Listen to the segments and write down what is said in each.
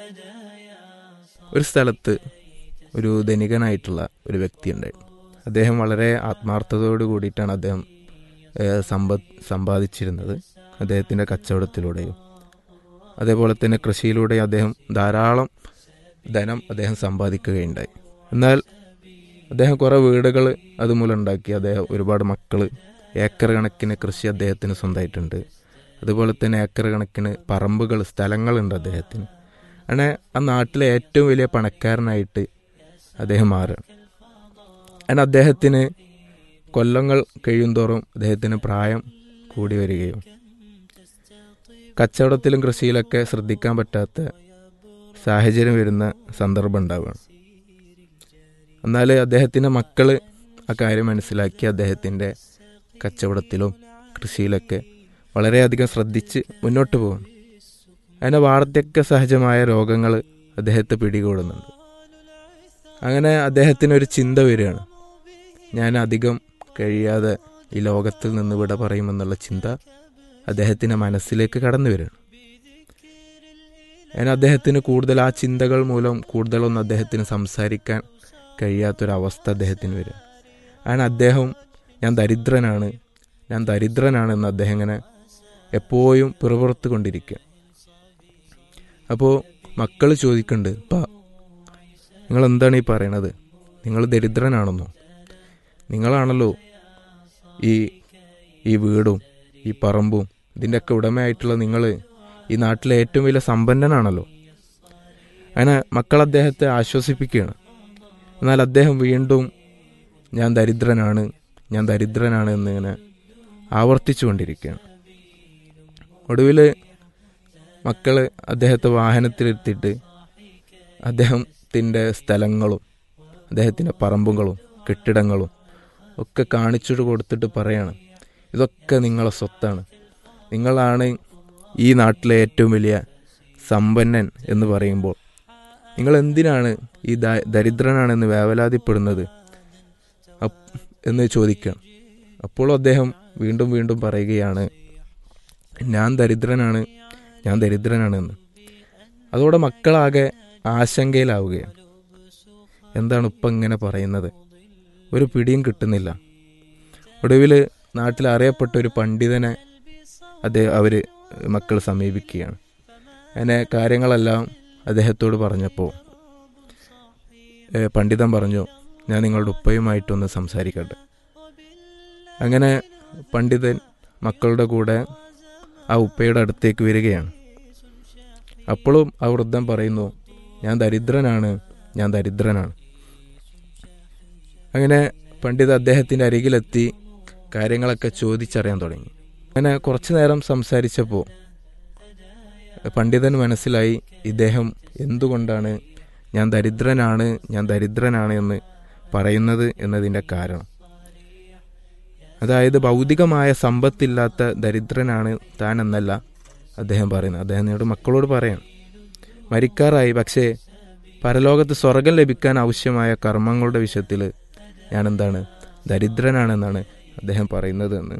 ഒരു സ്ഥലത്ത് ഒരു ധനികനായിട്ടുള്ള ഒരു വ്യക്തി ഉണ്ടായിരുന്നു അദ്ദേഹം വളരെ ആത്മാർത്ഥതയോട് കൂടിയിട്ടാണ് അദ്ദേഹം ഏഹ്, സമ്പത്ത് സമ്പാദിച്ചിരുന്നത് അദ്ദേഹത്തിൻ്റെ കച്ചവടത്തിലൂടെയും അതേപോലെ തന്നെ കൃഷിയിലൂടെ അദ്ദേഹം ധാരാളം ധനം അദ്ദേഹം സമ്പാദിക്കുകയുണ്ടായി എന്നാൽ അദ്ദേഹം കുറേ വീടുകൾ അതുമൂലം ഉണ്ടാക്കി അദ്ദേഹം ഒരുപാട് മക്കൾ ഏക്കർ കണക്കിന് കൃഷി അദ്ദേഹത്തിന് സ്വന്തമായിട്ടുണ്ട് അതുപോലെ തന്നെ ഏക്കർ കണക്കിന് പറമ്പുകൾ സ്ഥലങ്ങളുണ്ട് അദ്ദേഹത്തിന് അങ്ങനെ ആ നാട്ടിലെ ഏറ്റവും വലിയ പണക്കാരനായിട്ട് അദ്ദേഹം മാറുകയാണ് അങ്ങനെ അദ്ദേഹത്തിന് കൊല്ലങ്ങൾ കഴിയുന്തോറും അദ്ദേഹത്തിന് പ്രായം കൂടി വരികയും കച്ചവടത്തിലും കൃഷിയിലൊക്കെ ശ്രദ്ധിക്കാൻ പറ്റാത്ത സാഹചര്യം വരുന്ന സന്ദർഭം ഉണ്ടാവുകയാണ് എന്നാൽ അദ്ദേഹത്തിൻ്റെ മക്കള് ആ കാര്യം മനസ്സിലാക്കി അദ്ദേഹത്തിൻ്റെ കച്ചവടത്തിലും കൃഷിയിലൊക്കെ വളരെയധികം ശ്രദ്ധിച്ച് മുന്നോട്ട് പോകുന്നു അങ്ങനെ വാർദ്ധക്യ സഹജമായ രോഗങ്ങൾ അദ്ദേഹത്തെ പിടികൂടുന്നുണ്ട് അങ്ങനെ അദ്ദേഹത്തിന് ഒരു ചിന്ത വരികയാണ് ഞാൻ അധികം കഴിയാതെ ഈ ലോകത്തിൽ നിന്ന് വിട പറയുമെന്നുള്ള ചിന്ത അദ്ദേഹത്തിൻ്റെ മനസ്സിലേക്ക് കടന്നു വരികയാണ് അങ്ങനെ അദ്ദേഹത്തിന് കൂടുതൽ ആ ചിന്തകൾ മൂലം കൂടുതലൊന്നും അദ്ദേഹത്തിന് സംസാരിക്കാൻ കഴിയാത്തൊരവസ്ഥ അദ്ദേഹത്തിന് വരിക അങ്ങനെ അദ്ദേഹം ഞാൻ ദരിദ്രനാണ് ഞാൻ ദരിദ്രനാണെന്ന് അദ്ദേഹം ഇങ്ങനെ എപ്പോഴും പിറുപുറത്ത് കൊണ്ടിരിക്കുക അപ്പോൾ മക്കൾ ചോദിക്കുന്നുണ്ട് പാ നിങ്ങൾ എന്താണ് ഈ പറയണത് നിങ്ങൾ ദരിദ്രനാണെന്നോ നിങ്ങളാണല്ലോ ഈ ഈ വീടും ഈ പറമ്പും ഇതിൻ്റെയൊക്കെ ഉടമയായിട്ടുള്ള നിങ്ങൾ ഈ നാട്ടിലെ ഏറ്റവും വലിയ സമ്പന്നനാണല്ലോ അങ്ങനെ മക്കൾ അദ്ദേഹത്തെ ആശ്വസിപ്പിക്കുകയാണ് എന്നാൽ അദ്ദേഹം വീണ്ടും ഞാൻ ദരിദ്രനാണ് ഞാൻ ദരിദ്രനാണ് എന്നിങ്ങനെ ആവർത്തിച്ചു കൊണ്ടിരിക്കുകയാണ് ഒടുവിൽ മക്കൾ അദ്ദേഹത്തെ വാഹനത്തിലെത്തിയിട്ട് അദ്ദേഹത്തിൻ്റെ സ്ഥലങ്ങളും അദ്ദേഹത്തിൻ്റെ പറമ്പുകളും കെട്ടിടങ്ങളും ഒക്കെ കാണിച്ചു കൊടുത്തിട്ട് പറയാണ് ഇതൊക്കെ നിങ്ങളെ സ്വത്താണ് നിങ്ങളാണ് ഈ നാട്ടിലെ ഏറ്റവും വലിയ സമ്പന്നൻ എന്ന് പറയുമ്പോൾ നിങ്ങൾ എന്തിനാണ് ഈ ദ- ദരിദ്രനാണെന്ന് വേവലാതിപ്പെടുന്നത് അപ്പ് എന്ന് ചോദിക്കണം അപ്പോഴും അദ്ദേഹം വീണ്ടും വീണ്ടും പറയുകയാണ് ഞാൻ ദരിദ്രനാണ് ഞാൻ ദരിദ്രനാണ് എന്ന് അതോടെ മക്കളാകെ ആശങ്കയിലാവുകയാണ് എന്താണ് ഇപ്പം ഇങ്ങനെ പറയുന്നത് ഒരു പിടിയും കിട്ടുന്നില്ല ഒടുവിൽ നാട്ടിൽ അറിയപ്പെട്ട ഒരു പണ്ഡിതനെ അത് അവർ മക്കൾ സമീപിക്കുകയാണ് അങ്ങനെ കാര്യങ്ങളെല്ലാം അദ്ദേഹത്തോട് പറഞ്ഞപ്പോൾ ഏഹ്, പണ്ഡിതൻ പറഞ്ഞു ഞാൻ നിങ്ങളുടെ ഉപ്പയുമായിട്ടൊന്ന് സംസാരിക്കട്ടെ അങ്ങനെ പണ്ഡിതൻ മക്കളുടെ കൂടെ ആ ഉപ്പയുടെ അടുത്തേക്ക് വരികയാണ് അപ്പോഴും ആ വൃദ്ധൻ പറയുന്നു ഞാൻ ദരിദ്രനാണ് ഞാൻ ദരിദ്രനാണ് അങ്ങനെ പണ്ഡിത അദ്ദേഹത്തിൻ്റെ അരികിലെത്തി കാര്യങ്ങളൊക്കെ ചോദിച്ചറിയാൻ തുടങ്ങി അങ്ങനെ കുറച്ചു നേരം സംസാരിച്ചപ്പോൾ പണ്ഡിതൻ മനസ്സിലായി ഇദ്ദേഹം എന്തുകൊണ്ടാണ് ഞാൻ ദരിദ്രനാണ് ഞാൻ ദരിദ്രനാണ് എന്ന് പറയുന്നത് എന്നതിൻ്റെ കാരണം അതായത് ഭൗതികമായ സമ്പത്തില്ലാത്ത ദരിദ്രനാണ് താൻ എന്നല്ല അദ്ദേഹം പറയുന്നത് അദ്ദേഹം മക്കളോട് പറയണം മരിക്കാറായി പക്ഷേ പരലോകത്ത് സ്വർഗം ലഭിക്കാൻ ആവശ്യമായ കർമ്മങ്ങളുടെ വിഷയത്തിൽ ഞാൻ എന്താണ് ദരിദ്രനാണെന്നാണ് അദ്ദേഹം പറയുന്നത് എന്ന്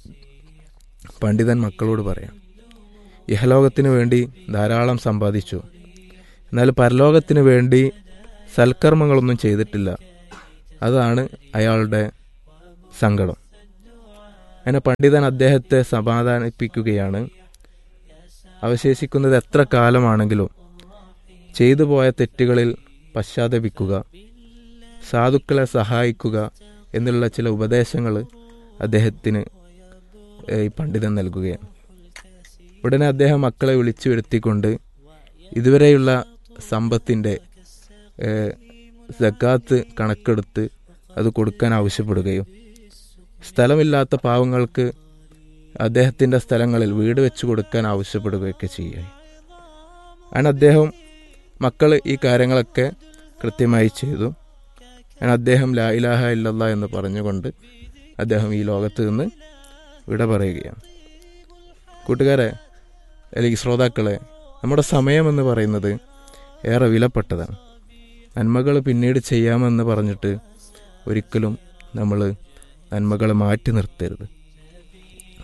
പണ്ഡിതൻ മക്കളോട് പറയാം ഇഹലോകത്തിന് വേണ്ടി ധാരാളം സമ്പാദിച്ചു എന്നാൽ പരലോകത്തിന് വേണ്ടി സൽക്കർമ്മങ്ങളൊന്നും ചെയ്തിട്ടില്ല അതാണ് അയാളുടെ സങ്കടം അങ്ങനെ പണ്ഡിതൻ അദ്ദേഹത്തെ സമാധാനിപ്പിക്കുകയാണ് അവശേഷിക്കുന്നത് എത്ര കാലമാണെങ്കിലും ചെയ്തു പോയ തെറ്റുകളിൽ പശ്ചാത്തപിക്കുക സാധുക്കളെ സഹായിക്കുക എന്നുള്ള ചില ഉപദേശങ്ങൾ അദ്ദേഹത്തിന് ഏഹ്, ഈ പണ്ഡിതൻ നൽകുകയാണ് ഉടനെ അദ്ദേഹം മക്കളെ വിളിച്ചു വരുത്തിക്കൊണ്ട് ഇതുവരെയുള്ള സമ്പത്തിൻ്റെ സക്കാത്ത് കണക്കെടുത്ത് അത് കൊടുക്കാൻ ആവശ്യപ്പെടുകയും സ്ഥലമില്ലാത്ത പാവങ്ങൾക്ക് അദ്ദേഹത്തിൻ്റെ സ്ഥലങ്ങളിൽ വീട് വെച്ച് കൊടുക്കാൻ ആവശ്യപ്പെടുകയൊക്കെ ചെയ്യുക അങ്ങനെ അദ്ദേഹം മക്കൾ ഈ കാര്യങ്ങളൊക്കെ കൃത്യമായി ചെയ്തു അങ്ങനെ അദ്ദേഹം ലാ ഇലാഹ ഇല്ലല്ലാ എന്ന് പറഞ്ഞുകൊണ്ട് അദ്ദേഹം ഈ ലോകത്ത് നിന്ന് വിട പറയുകയാണ് കൂട്ടുകാരെ അല്ലെങ്കിൽ ശ്രോതാക്കളെ നമ്മുടെ സമയമെന്ന് പറയുന്നത് ഏറെ വിലപ്പെട്ടതാണ് നന്മകൾ പിന്നീട് ചെയ്യാമെന്ന് പറഞ്ഞിട്ട് ഒരിക്കലും നമ്മൾ നന്മകൾ മാറ്റി നിർത്തരുത്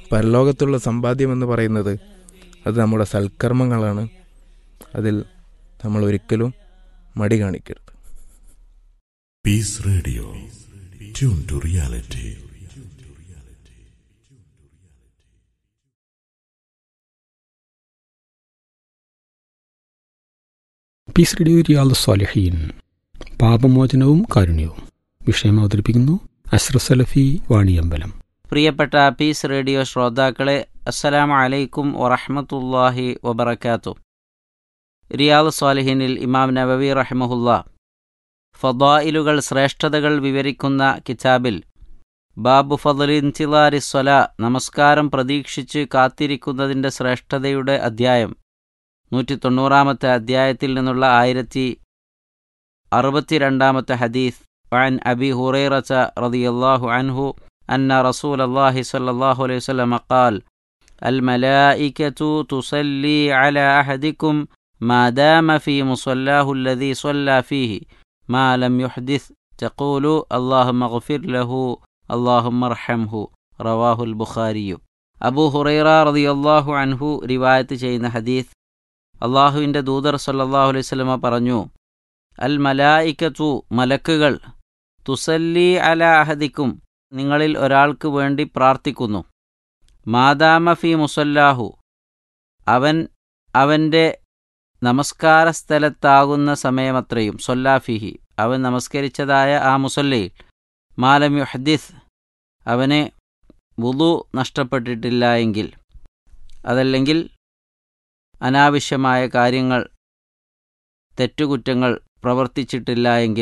പരലോകത്തുള്ള സമ്പാദ്യം എന്ന് പറയുന്നത് അത് നമ്മുടെ സൽക്കർമ്മങ്ങളാണ് അതിൽ നമ്മൾ ഒരിക്കലും മടി കാണിക്കരുത് Peace Radio. Tune to reality. Peace radio റിയാൽ സ്വാലിഹീൻ പാപമോചനവും കാരുണ്യവും വിഷയം അവതരിപ്പിക്കുന്നു അഷ്റഫ് സലഫി വാണിയമ്പലം പ്രിയപ്പെട്ട പീസ് റേഡിയോ ശ്രോതാക്കളെ അസ്സലാമു അലൈക്കും വറഹ്മത്തുള്ളാഹി വബറകാത്തു റിയാദ് സ്വാലിഹിനിൽ ഇമാം നബവി റഹ്മഹുല്ല ഫദായിലുകൾ ശ്രേഷ്ഠതകൾ വിവരിക്കുന്ന കിതാബിൽ ബാബു ഫضലിൻതിലാരി സ്വല നമസ്കാരം പ്രതീക്ഷിച്ച് കാത്തിരിക്കുന്നതിൻ്റെ ശ്രേഷ്ഠതയുടെ അധ്യായം നൂറ്റി തൊണ്ണൂറാമത്തെ അധ്യായത്തിൽ നിന്നുള്ള ആയിരത്തി അറുപത്തിരണ്ടാമത്തെ ഹദീസ് عن أبي هريرة رضي الله عنه أن رسول الله صلى الله عليه وسلم قال الملائكة تصلي على أحدكم ما دام في مصلاه الذي صلى فيه ما لم يحدث تقول اللهم اغفر له اللهم ارحمه رواه البخاري അബൂ ഹുറൈറ റളിയല്ലാഹു അൻഹു റിവായത്ത് ചെയ്യുന്ന ഹദീസ് അള്ളാഹുവിൻ്റെ ദൂതർ സല്ലല്ലാഹു അലൈഹി വസല്ലമ പറഞ്ഞു അൽ മലായിക്കത്തു മലക്കുകൾ തുസല്ലി അല അഹദിക്കും നിങ്ങളിൽ ഒരാൾക്ക് വേണ്ടി പ്രാർത്ഥിക്കുന്നു മാതാമ ഫി മുസല്ലാഹു അവൻ അവൻ്റെ നമസ്കാര സ്ഥലത്താകുന്ന സമയമത്രയും സൊല്ലാഫിഹി അവൻ നമസ്കരിച്ചതായ ആ മുസല്ലയിൽ മാലം യുഹദിസ് അവനെ വുളു നഷ്ടപ്പെട്ടിട്ടില്ല എങ്കിൽ അതല്ലെങ്കിൽ അനാവശ്യമായ കാര്യങ്ങൾ തെറ്റുകുറ്റങ്ങൾ പ്രവർത്തിച്ചിട്ടില്ല എങ്കിൽ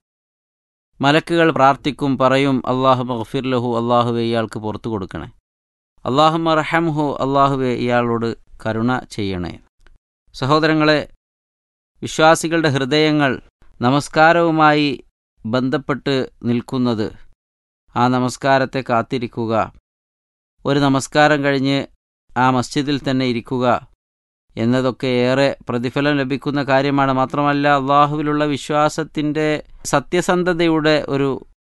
മലക്കുകൾ പ്രാർത്ഥിക്കും പറയും അള്ളാഹു മഹഫിർലഹു അള്ളാഹുവെ ഇയാൾക്ക് പുറത്തു കൊടുക്കണേ അള്ളാഹു മർഹംഹു അള്ളാഹുവെ ഇയാളോട് കരുണ ചെയ്യണേ സഹോദരങ്ങളെ വിശ്വാസികളുടെ ഹൃദയങ്ങൾ നമസ്കാരവുമായി ബന്ധപ്പെട്ട് നിൽക്കുന്നത് ആ നമസ്കാരത്തെ കാത്തിരിക്കുക ഒരു നമസ്കാരം കഴിഞ്ഞ് ആ മസ്ജിദിൽ തന്നെ ഇരിക്കുക എന്നതൊക്കെ ഏറെ പ്രതിഫലം ലഭിക്കുന്ന കാര്യമാണ് മാത്രമല്ല അള്ളാഹുവിലുള്ള വിശ്വാസത്തിൻ്റെ സത്യസന്ധതയുടെ ഒരു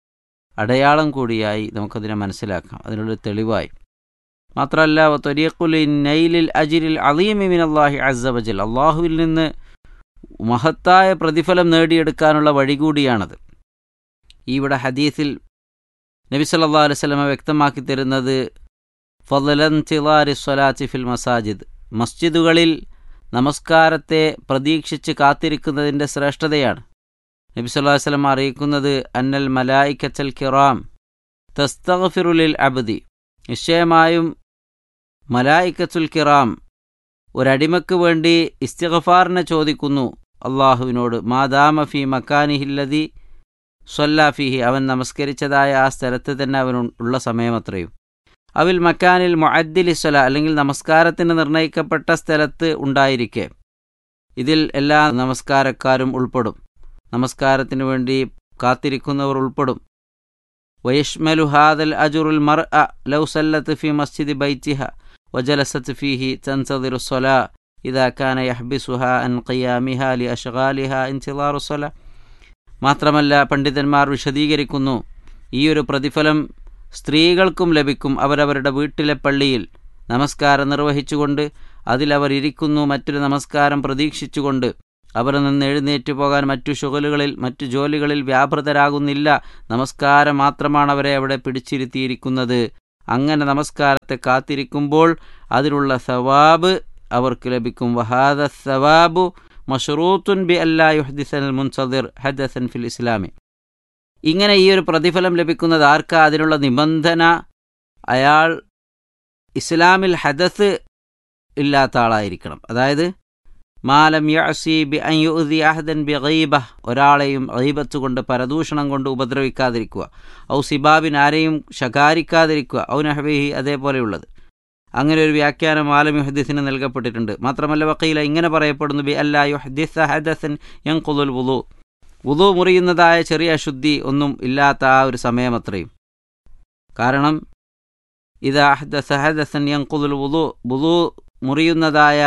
അടയാളം കൂടിയായി നമുക്കതിനെ മനസ്സിലാക്കാം അതിനുള്ളൊരു തെളിവായി മാത്രമല്ല തൊരിയക്കുലി നൈലിൽ അജിരിൽ അലീമിമിൻ അള്ളാഹി അസബജൽ അള്ളാഹുവിൽ നിന്ന് മഹത്തായ പ്രതിഫലം നേടിയെടുക്കാനുള്ള വഴി കൂടിയാണത് ഇവിടെ ഹദീസിൽ നബി സല്ലാ അലുവലമ വ്യക്തമാക്കി തരുന്നത് ഫലൻ തിലാരി സ്വലാത്തി ഫിൽ മസാജിദ് മസ്ജിദുകളിൽ നമസ്കാരത്തെ പ്രതീക്ഷിച്ച് കാത്തിരിക്കുന്നതിൻ്റെ ശ്രേഷ്ഠതയാണ് നബി സല്ലല്ലാഹു അലൈഹി വസല്ലം അറിയിക്കുന്നത് അന്നൽ മലായിക്കച്ചൽ കിറാം തസ്തഗ്ഫിറുലിൽ അബ്ദി നിശ്ചയമായും മലായിക്കത്തുൽ കിറാം ഒരടിമയ്ക്ക് വേണ്ടി ഇസ്തിഗഫാറിനെ ചോദിക്കുന്നു അള്ളാഹുവിനോട് മാദാമ ഫി മക്കാനിഹില്ലതി സ്വല്ലാഫിഹി അവൻ നമസ്കരിച്ചതായ ആ സ്ഥലത്ത് തന്നെ അവൻ ഉള്ള സമയമത്രയും അവിൽ മക്കാനിൽ മൊഅദ്ദിലി സ്വല അല്ലെങ്കിൽ നമസ്കാരത്തിന് നിർണയിക്കപ്പെട്ട സ്ഥലത്ത് ഉണ്ടായിരിക്കെ ഇതിൽ എല്ലാ നമസ്കാരക്കാരും ഉൾപ്പെടും നമസ്കാരത്തിന് വേണ്ടി കാത്തിരിക്കുന്നവർ ഉൾപ്പെടും വയഷ്മലു ഹാദൽ അജുറുൽ മർ അ ലൗസല്ലത്ത് ഫി മസ്ജിദ് ബൈറ്റിഹ വജലസത്ത് ഫീഹി തൻസദിറു സ്വല ഇതാ കാന യഹ്ബിസുഹ അൻ ഖിയാമിഹ ലി അഷ്ഗാലിഹ ഇൻതിളാറു സ്വല മാത്രമല്ല പണ്ഡിതന്മാർ വിശദീകരിക്കുന്നു ഈ ഒരു പ്രതിഫലം സ്ത്രീകൾക്കും ലഭിക്കും അവരവരുടെ വീട്ടിലെ പള്ളിയിൽ നമസ്കാരം നിർവഹിച്ചുകൊണ്ട് അതിലവർ ഇരിക്കുന്നു മറ്റൊരു നമസ്കാരം പ്രതീക്ഷിച്ചുകൊണ്ട് അവർ നിന്ന് എഴുന്നേറ്റ് പോകാൻ മറ്റു ഷുഗലുകളിൽ മറ്റു ജോലികളിൽ വ്യാപൃതരാകുന്നില്ല നമസ്കാരം മാത്രമാണ് അവരെ അവിടെ പിടിച്ചിരുത്തിയിരിക്കുന്നത് അങ്ങനെ നമസ്കാരത്തെ കാത്തിരിക്കുമ്പോൾ അതിലുള്ള സവാബ് അവർക്ക് ലഭിക്കും വഹാദ സവാബു മഷറൂത്തുൻ ബി അല്ലാ യുഹദിസൽ മുൻസദിർ ഹദസൻ ഫിൽ ഇസ്ലാമി ഇങ്ങനെ ഈ ഒരു പ്രതിഫലം ലഭിക്കുന്നത് ആർക്കാ അതിനുള്ള നിബന്ധന അയാൾ ഇസ്ലാമിൽ ഹദസ് ഇല്ലാത്ത ആളായിരിക്കണം അതായത് മാലം യഅസി ബി അൻ യുഅ്ദി അഹദൻ ബി ഗൈബ ഒരാളെയും ഗൈബത്ത് കൊണ്ട് പരദൂഷണം കൊണ്ട് ഉപദ്രവിക്കാതിരിക്കുക ഔ സിബാബിൻ ആരെയും ശകാരിക്കാതിരിക്കുക ഔ നഹബിഹി അതേപോലെയുള്ളത് അങ്ങനെ ഒരു വ്യാഖ്യാനം ആലം യുഹദിസിന് നൽകപ്പെട്ടിട്ടുണ്ട് മാത്രമല്ല വക്കീല ഇങ്ങനെ പറയപ്പെടുന്നു ബി അല്ലാ യുഹദിസ് ഹദസൻ യൻഖുദുൽ വുളു വുളു മുറിയുന്നതായ ചെറിയ അശുദ്ധി ഒന്നും ഇല്ലാത്ത ആ ഒരു സമയമത്രയും കാരണം ഇത് അഹദസ ഹദസൻ യൻഖുദുൽ വുളു വുളു മുറിയുന്നതായ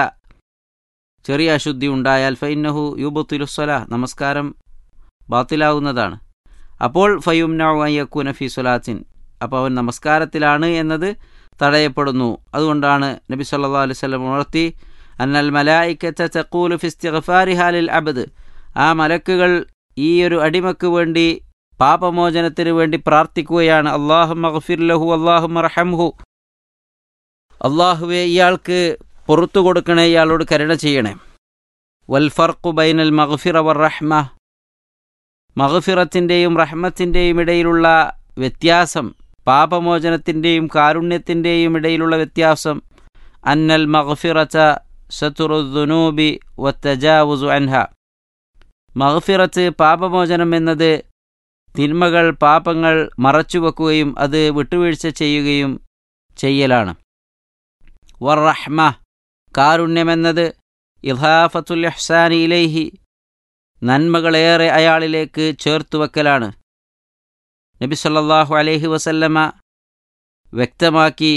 ചെറിയ അശുദ്ധി ഉണ്ടായാൽ ഫൈനഹു യുബത്തുലുസ്വല നമസ്കാരം ബാത്തിലാവുന്നതാണ് അപ്പോൾ ഫയുംനയക്കൂന ഫി സ്വലാത്തിൻ അപ്പോൾ അവൻ നമസ്കാരത്തിലാണ് എന്നത് തടയപ്പെടുന്നു അതുകൊണ്ടാണ് നബി സല്ലാ അലൈഹി സ്വലം ഉണർത്തി അന്നൽ മലായിക്കത്തെ തക്കൂലു ഫിസ്തിഗ്ഫാരിഹാലിൽ അബദ് ആ മലക്കുകൾ ഈ ഒരു അടിമക്ക് വേണ്ടി പാപമോചനത്തിന് വേണ്ടി പ്രാർത്ഥിക്കുകയാണ് അള്ളാഹു മഗ്ഫിർ ലഹു അള്ളാഹു റഹംഹു അള്ളാഹുവെ ഇയാൾക്ക് പുറത്തു കൊടുക്കണേ ഇയാളോട് കരുണ ചെയ്യണേ വൽ ഫർഖു ബൈനൽ മഗ്ഫിറ വർ റഹ്മ മഗ്ഫിറത്തിൻ്റെയും റഹ്മത്തിൻ്റെയും ഇടയിലുള്ള വ്യത്യാസം പാപമോചനത്തിൻ്റെയും കാരുണ്യത്തിൻ്റെയും ഇടയിലുള്ള വ്യത്യാസം അന്നൽ മഗ്ഫിറച്ച ശത്രുദ്ദുനൂബി വത്തജാവുസു അൻഹ മഗ്ഫിറത്ത് പാപമോചനം എന്നത് തിന്മകൾ പാപങ്ങൾ മറച്ചുവെക്കുകയും അത് വിട്ടുവീഴ്ച ചെയ്യുകയും ചെയ്യലാണ് വറഹ്മ കാരുണ്യമെന്നത് ഇഹാഫത്തുൽ ഇഹ്സാനി ഇലൈഹി നന്മകളേറെ അയാളിലേക്ക് ചേർത്തുവെക്കലാണ് നബി സല്ലല്ലാഹു അലൈഹി വസല്ലമ വ്യക്തമാക്കി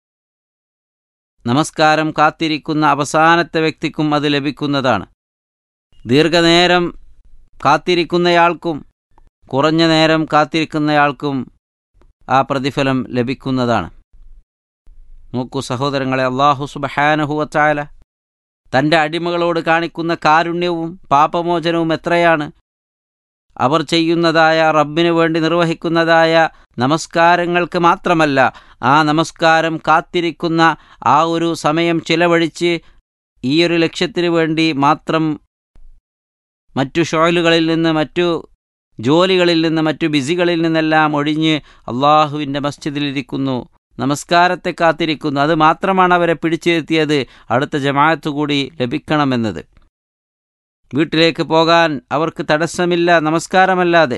നമസ്കാരം കാത്തിരിക്കുന്ന അവസാനത്തെ വ്യക്തിക്കും അത് ലഭിക്കുന്നതാണ് ദീർഘനേരം കാത്തിരിക്കുന്നയാൾക്കും കുറഞ്ഞ നേരം കാത്തിരിക്കുന്നയാൾക്കും ആ പ്രതിഫലം ലഭിക്കുന്നതാണ് നോക്കൂ സഹോദരങ്ങളെ അള്ളാഹു സുബഹാനഹുവച്ചായ തൻ്റെ അടിമകളോട് കാണിക്കുന്ന കാരുണ്യവും പാപമോചനവും എത്രയാണ് അവർ ചെയ്യുന്നതായ റബ്ബിനു വേണ്ടി നിർവഹിക്കുന്നതായ നമസ്കാരങ്ങൾക്ക് മാത്രമല്ല ആ നമസ്കാരം കാത്തിരിക്കുന്ന ആ ഒരു സമയം ചിലവഴിച്ച് ഈ ഒരു ലക്ഷ്യത്തിനു വേണ്ടി മാത്രം മറ്റു ഷോയിലുകളിൽ നിന്ന് മറ്റു ജോലികളിൽ നിന്ന് മറ്റു ബിസികളിൽ നിന്നെല്ലാം ഒഴിഞ്ഞ് അള്ളാഹുവിൻ്റെ മസ്ജിദിലിരിക്കുന്നു നമസ്കാരത്തെ കാത്തിരിക്കുന്നു അത് മാത്രമാണ് അവരെ പിടിച്ചിരുത്തിയത് അടുത്ത ജമാഅത്ത് കൂടി ലഭിക്കണമെന്നത് വീട്ടിലേക്ക് പോകാൻ അവർക്ക് തടസ്സമില്ല നമസ്കാരമല്ലാതെ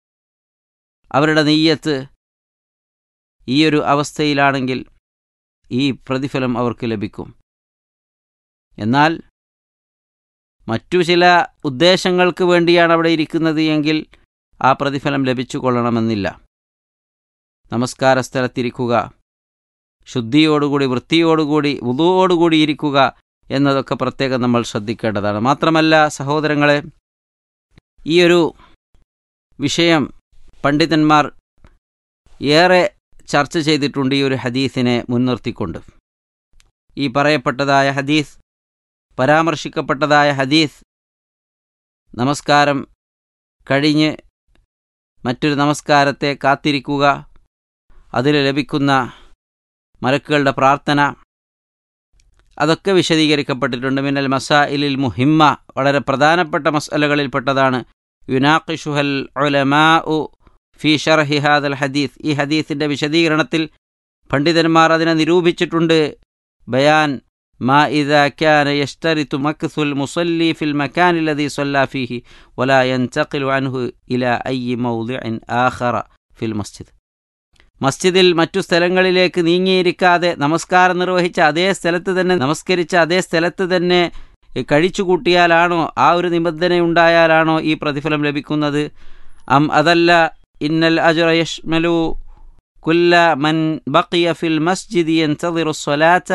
അവരുടെ നെയ്യത്ത് ഈ ഒരു അവസ്ഥയിലാണെങ്കിൽ ഈ പ്രതിഫലം അവർക്ക് ലഭിക്കും എന്നാൽ മറ്റു ചില ഉദ്ദേശങ്ങൾക്ക് വേണ്ടിയാണ് അവിടെ ഇരിക്കുന്നത് എങ്കിൽ ആ പ്രതിഫലം ലഭിച്ചു കൊള്ളണമെന്നില്ല നമസ്കാര സ്ഥലത്തിരിക്കുക ശുദ്ധിയോടുകൂടി വൃത്തിയോടുകൂടി വുതുവോടുകൂടി ഇരിക്കുക എന്നതൊക്കെ പ്രത്യേകം നമ്മൾ ശ്രദ്ധിക്കേണ്ടതാണ് മാത്രമല്ല സഹോദരങ്ങളെ ഈ ഒരു വിഷയം പണ്ഡിതന്മാർ ഏറെ ചർച്ച ചെയ്തിട്ടുണ്ട് ഈ ഒരു ഹദീസിനെ മുൻനിർത്തിക്കൊണ്ട് ഈ പറയപ്പെട്ടതായ ഹദീസ് പരാമർശിക്കപ്പെട്ടതായ ഹദീസ് നമസ്കാരം കഴിഞ്ഞ് മറ്റൊരു നമസ്കാരത്തെ കാത്തിരിക്കുക അതിൽ ലഭിക്കുന്ന മലക്കുകളുടെ പ്രാർത്ഥന അതൊക്കെ വിശദീകരിക്കപ്പെട്ടിട്ടുണ്ട് മിന്നൽ മസാഇലിൽ മുഹിമ്മ വളരെ പ്രധാനപ്പെട്ട മസലകളിൽപ്പെട്ടതാണ് യുനാഖിഷുഹൽ ഉലമാ ഉ ഫി ഷർഹി ഹാദൽ ഹദീസ് ഈ ഹദീസിൻ്റെ വിശദീകരണത്തിൽ പണ്ഡിതന്മാർ അതിനെ നിരൂപിച്ചിട്ടുണ്ട് ബയാൻ മാ ഇദാ كان يشترط مكث المصلي في المكان الذي صلى فيه ولا ينتقل عنه إلى أي موضع آخر في المسجد മസ്ജിദിൽ മറ്റു സ്ഥലങ്ങളിലേക്ക് നീങ്ങിയിരിക്കാതെ നമസ്കാരം നിർവഹിച്ച അതേ സ്ഥലത്ത് തന്നെ നമസ്കരിച്ച അതേ സ്ഥലത്ത് തന്നെ കഴിച്ചുകൂട്ടിയാലാണോ ആ ഒരു നിബന്ധനയുണ്ടായാലാണോ ഈ പ്രതിഫലം ലഭിക്കുന്നത് അം അതല്ല ഇന്നൽ അജറ യഷ്മലു കുല്ല മൻ ബക്കിയ ഫിൽ മസ്ജിദി യൻതദിറു സ്വലാത്ത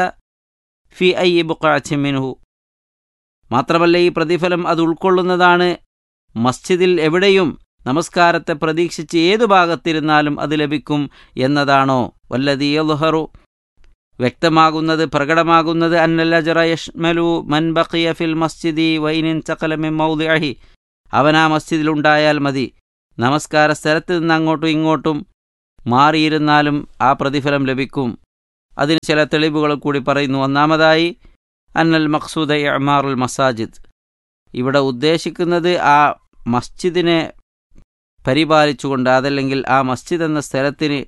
ഫി ഐ ബുഖഅത്തി മിൻഹു മാത്രമല്ല ഈ പ്രതിഫലം അത് ഉൾക്കൊള്ളുന്നതാണ് മസ്ജിദിൽ എവിടെയും നമസ്കാരത്തെ പ്രതീക്ഷിച്ച് ഏതു ഭാഗത്തിരുന്നാലും അത് ലഭിക്കും എന്നതാണോ വല്ലതി യൽഹറു വ്യക്തമാകുന്നത് പ്രകടമാകുന്നത് അന്നല്ലജറ യഷ്മലു മൻ ബഖിയ ഫിൽ മസ്ജിദി വൈനിൻ ചക്കലമി മൗദിഅഹി അവൻ ആ മസ്ജിദിലുണ്ടായാൽ മതി നമസ്കാര സ്ഥലത്ത് നിന്ന് അങ്ങോട്ടും ഇങ്ങോട്ടും മാറിയിരുന്നാലും ആ പ്രതിഫലം ലഭിക്കും അതിന് ചില തെളിവുകൾ കൂടി പറയുന്നു ഒന്നാമതായി അന്നൽ മഖ്സൂദ അമാറുൽ മസാജിദ് ഇവിടെ ഉദ്ദേശിക്കുന്നത് ആ മസ്ജിദിനെ പരിപാലിച്ചുകൊണ്ട് അതല്ലെങ്കിൽ ആ മസ്ജിദ് എന്ന സ്ഥലത്തിന്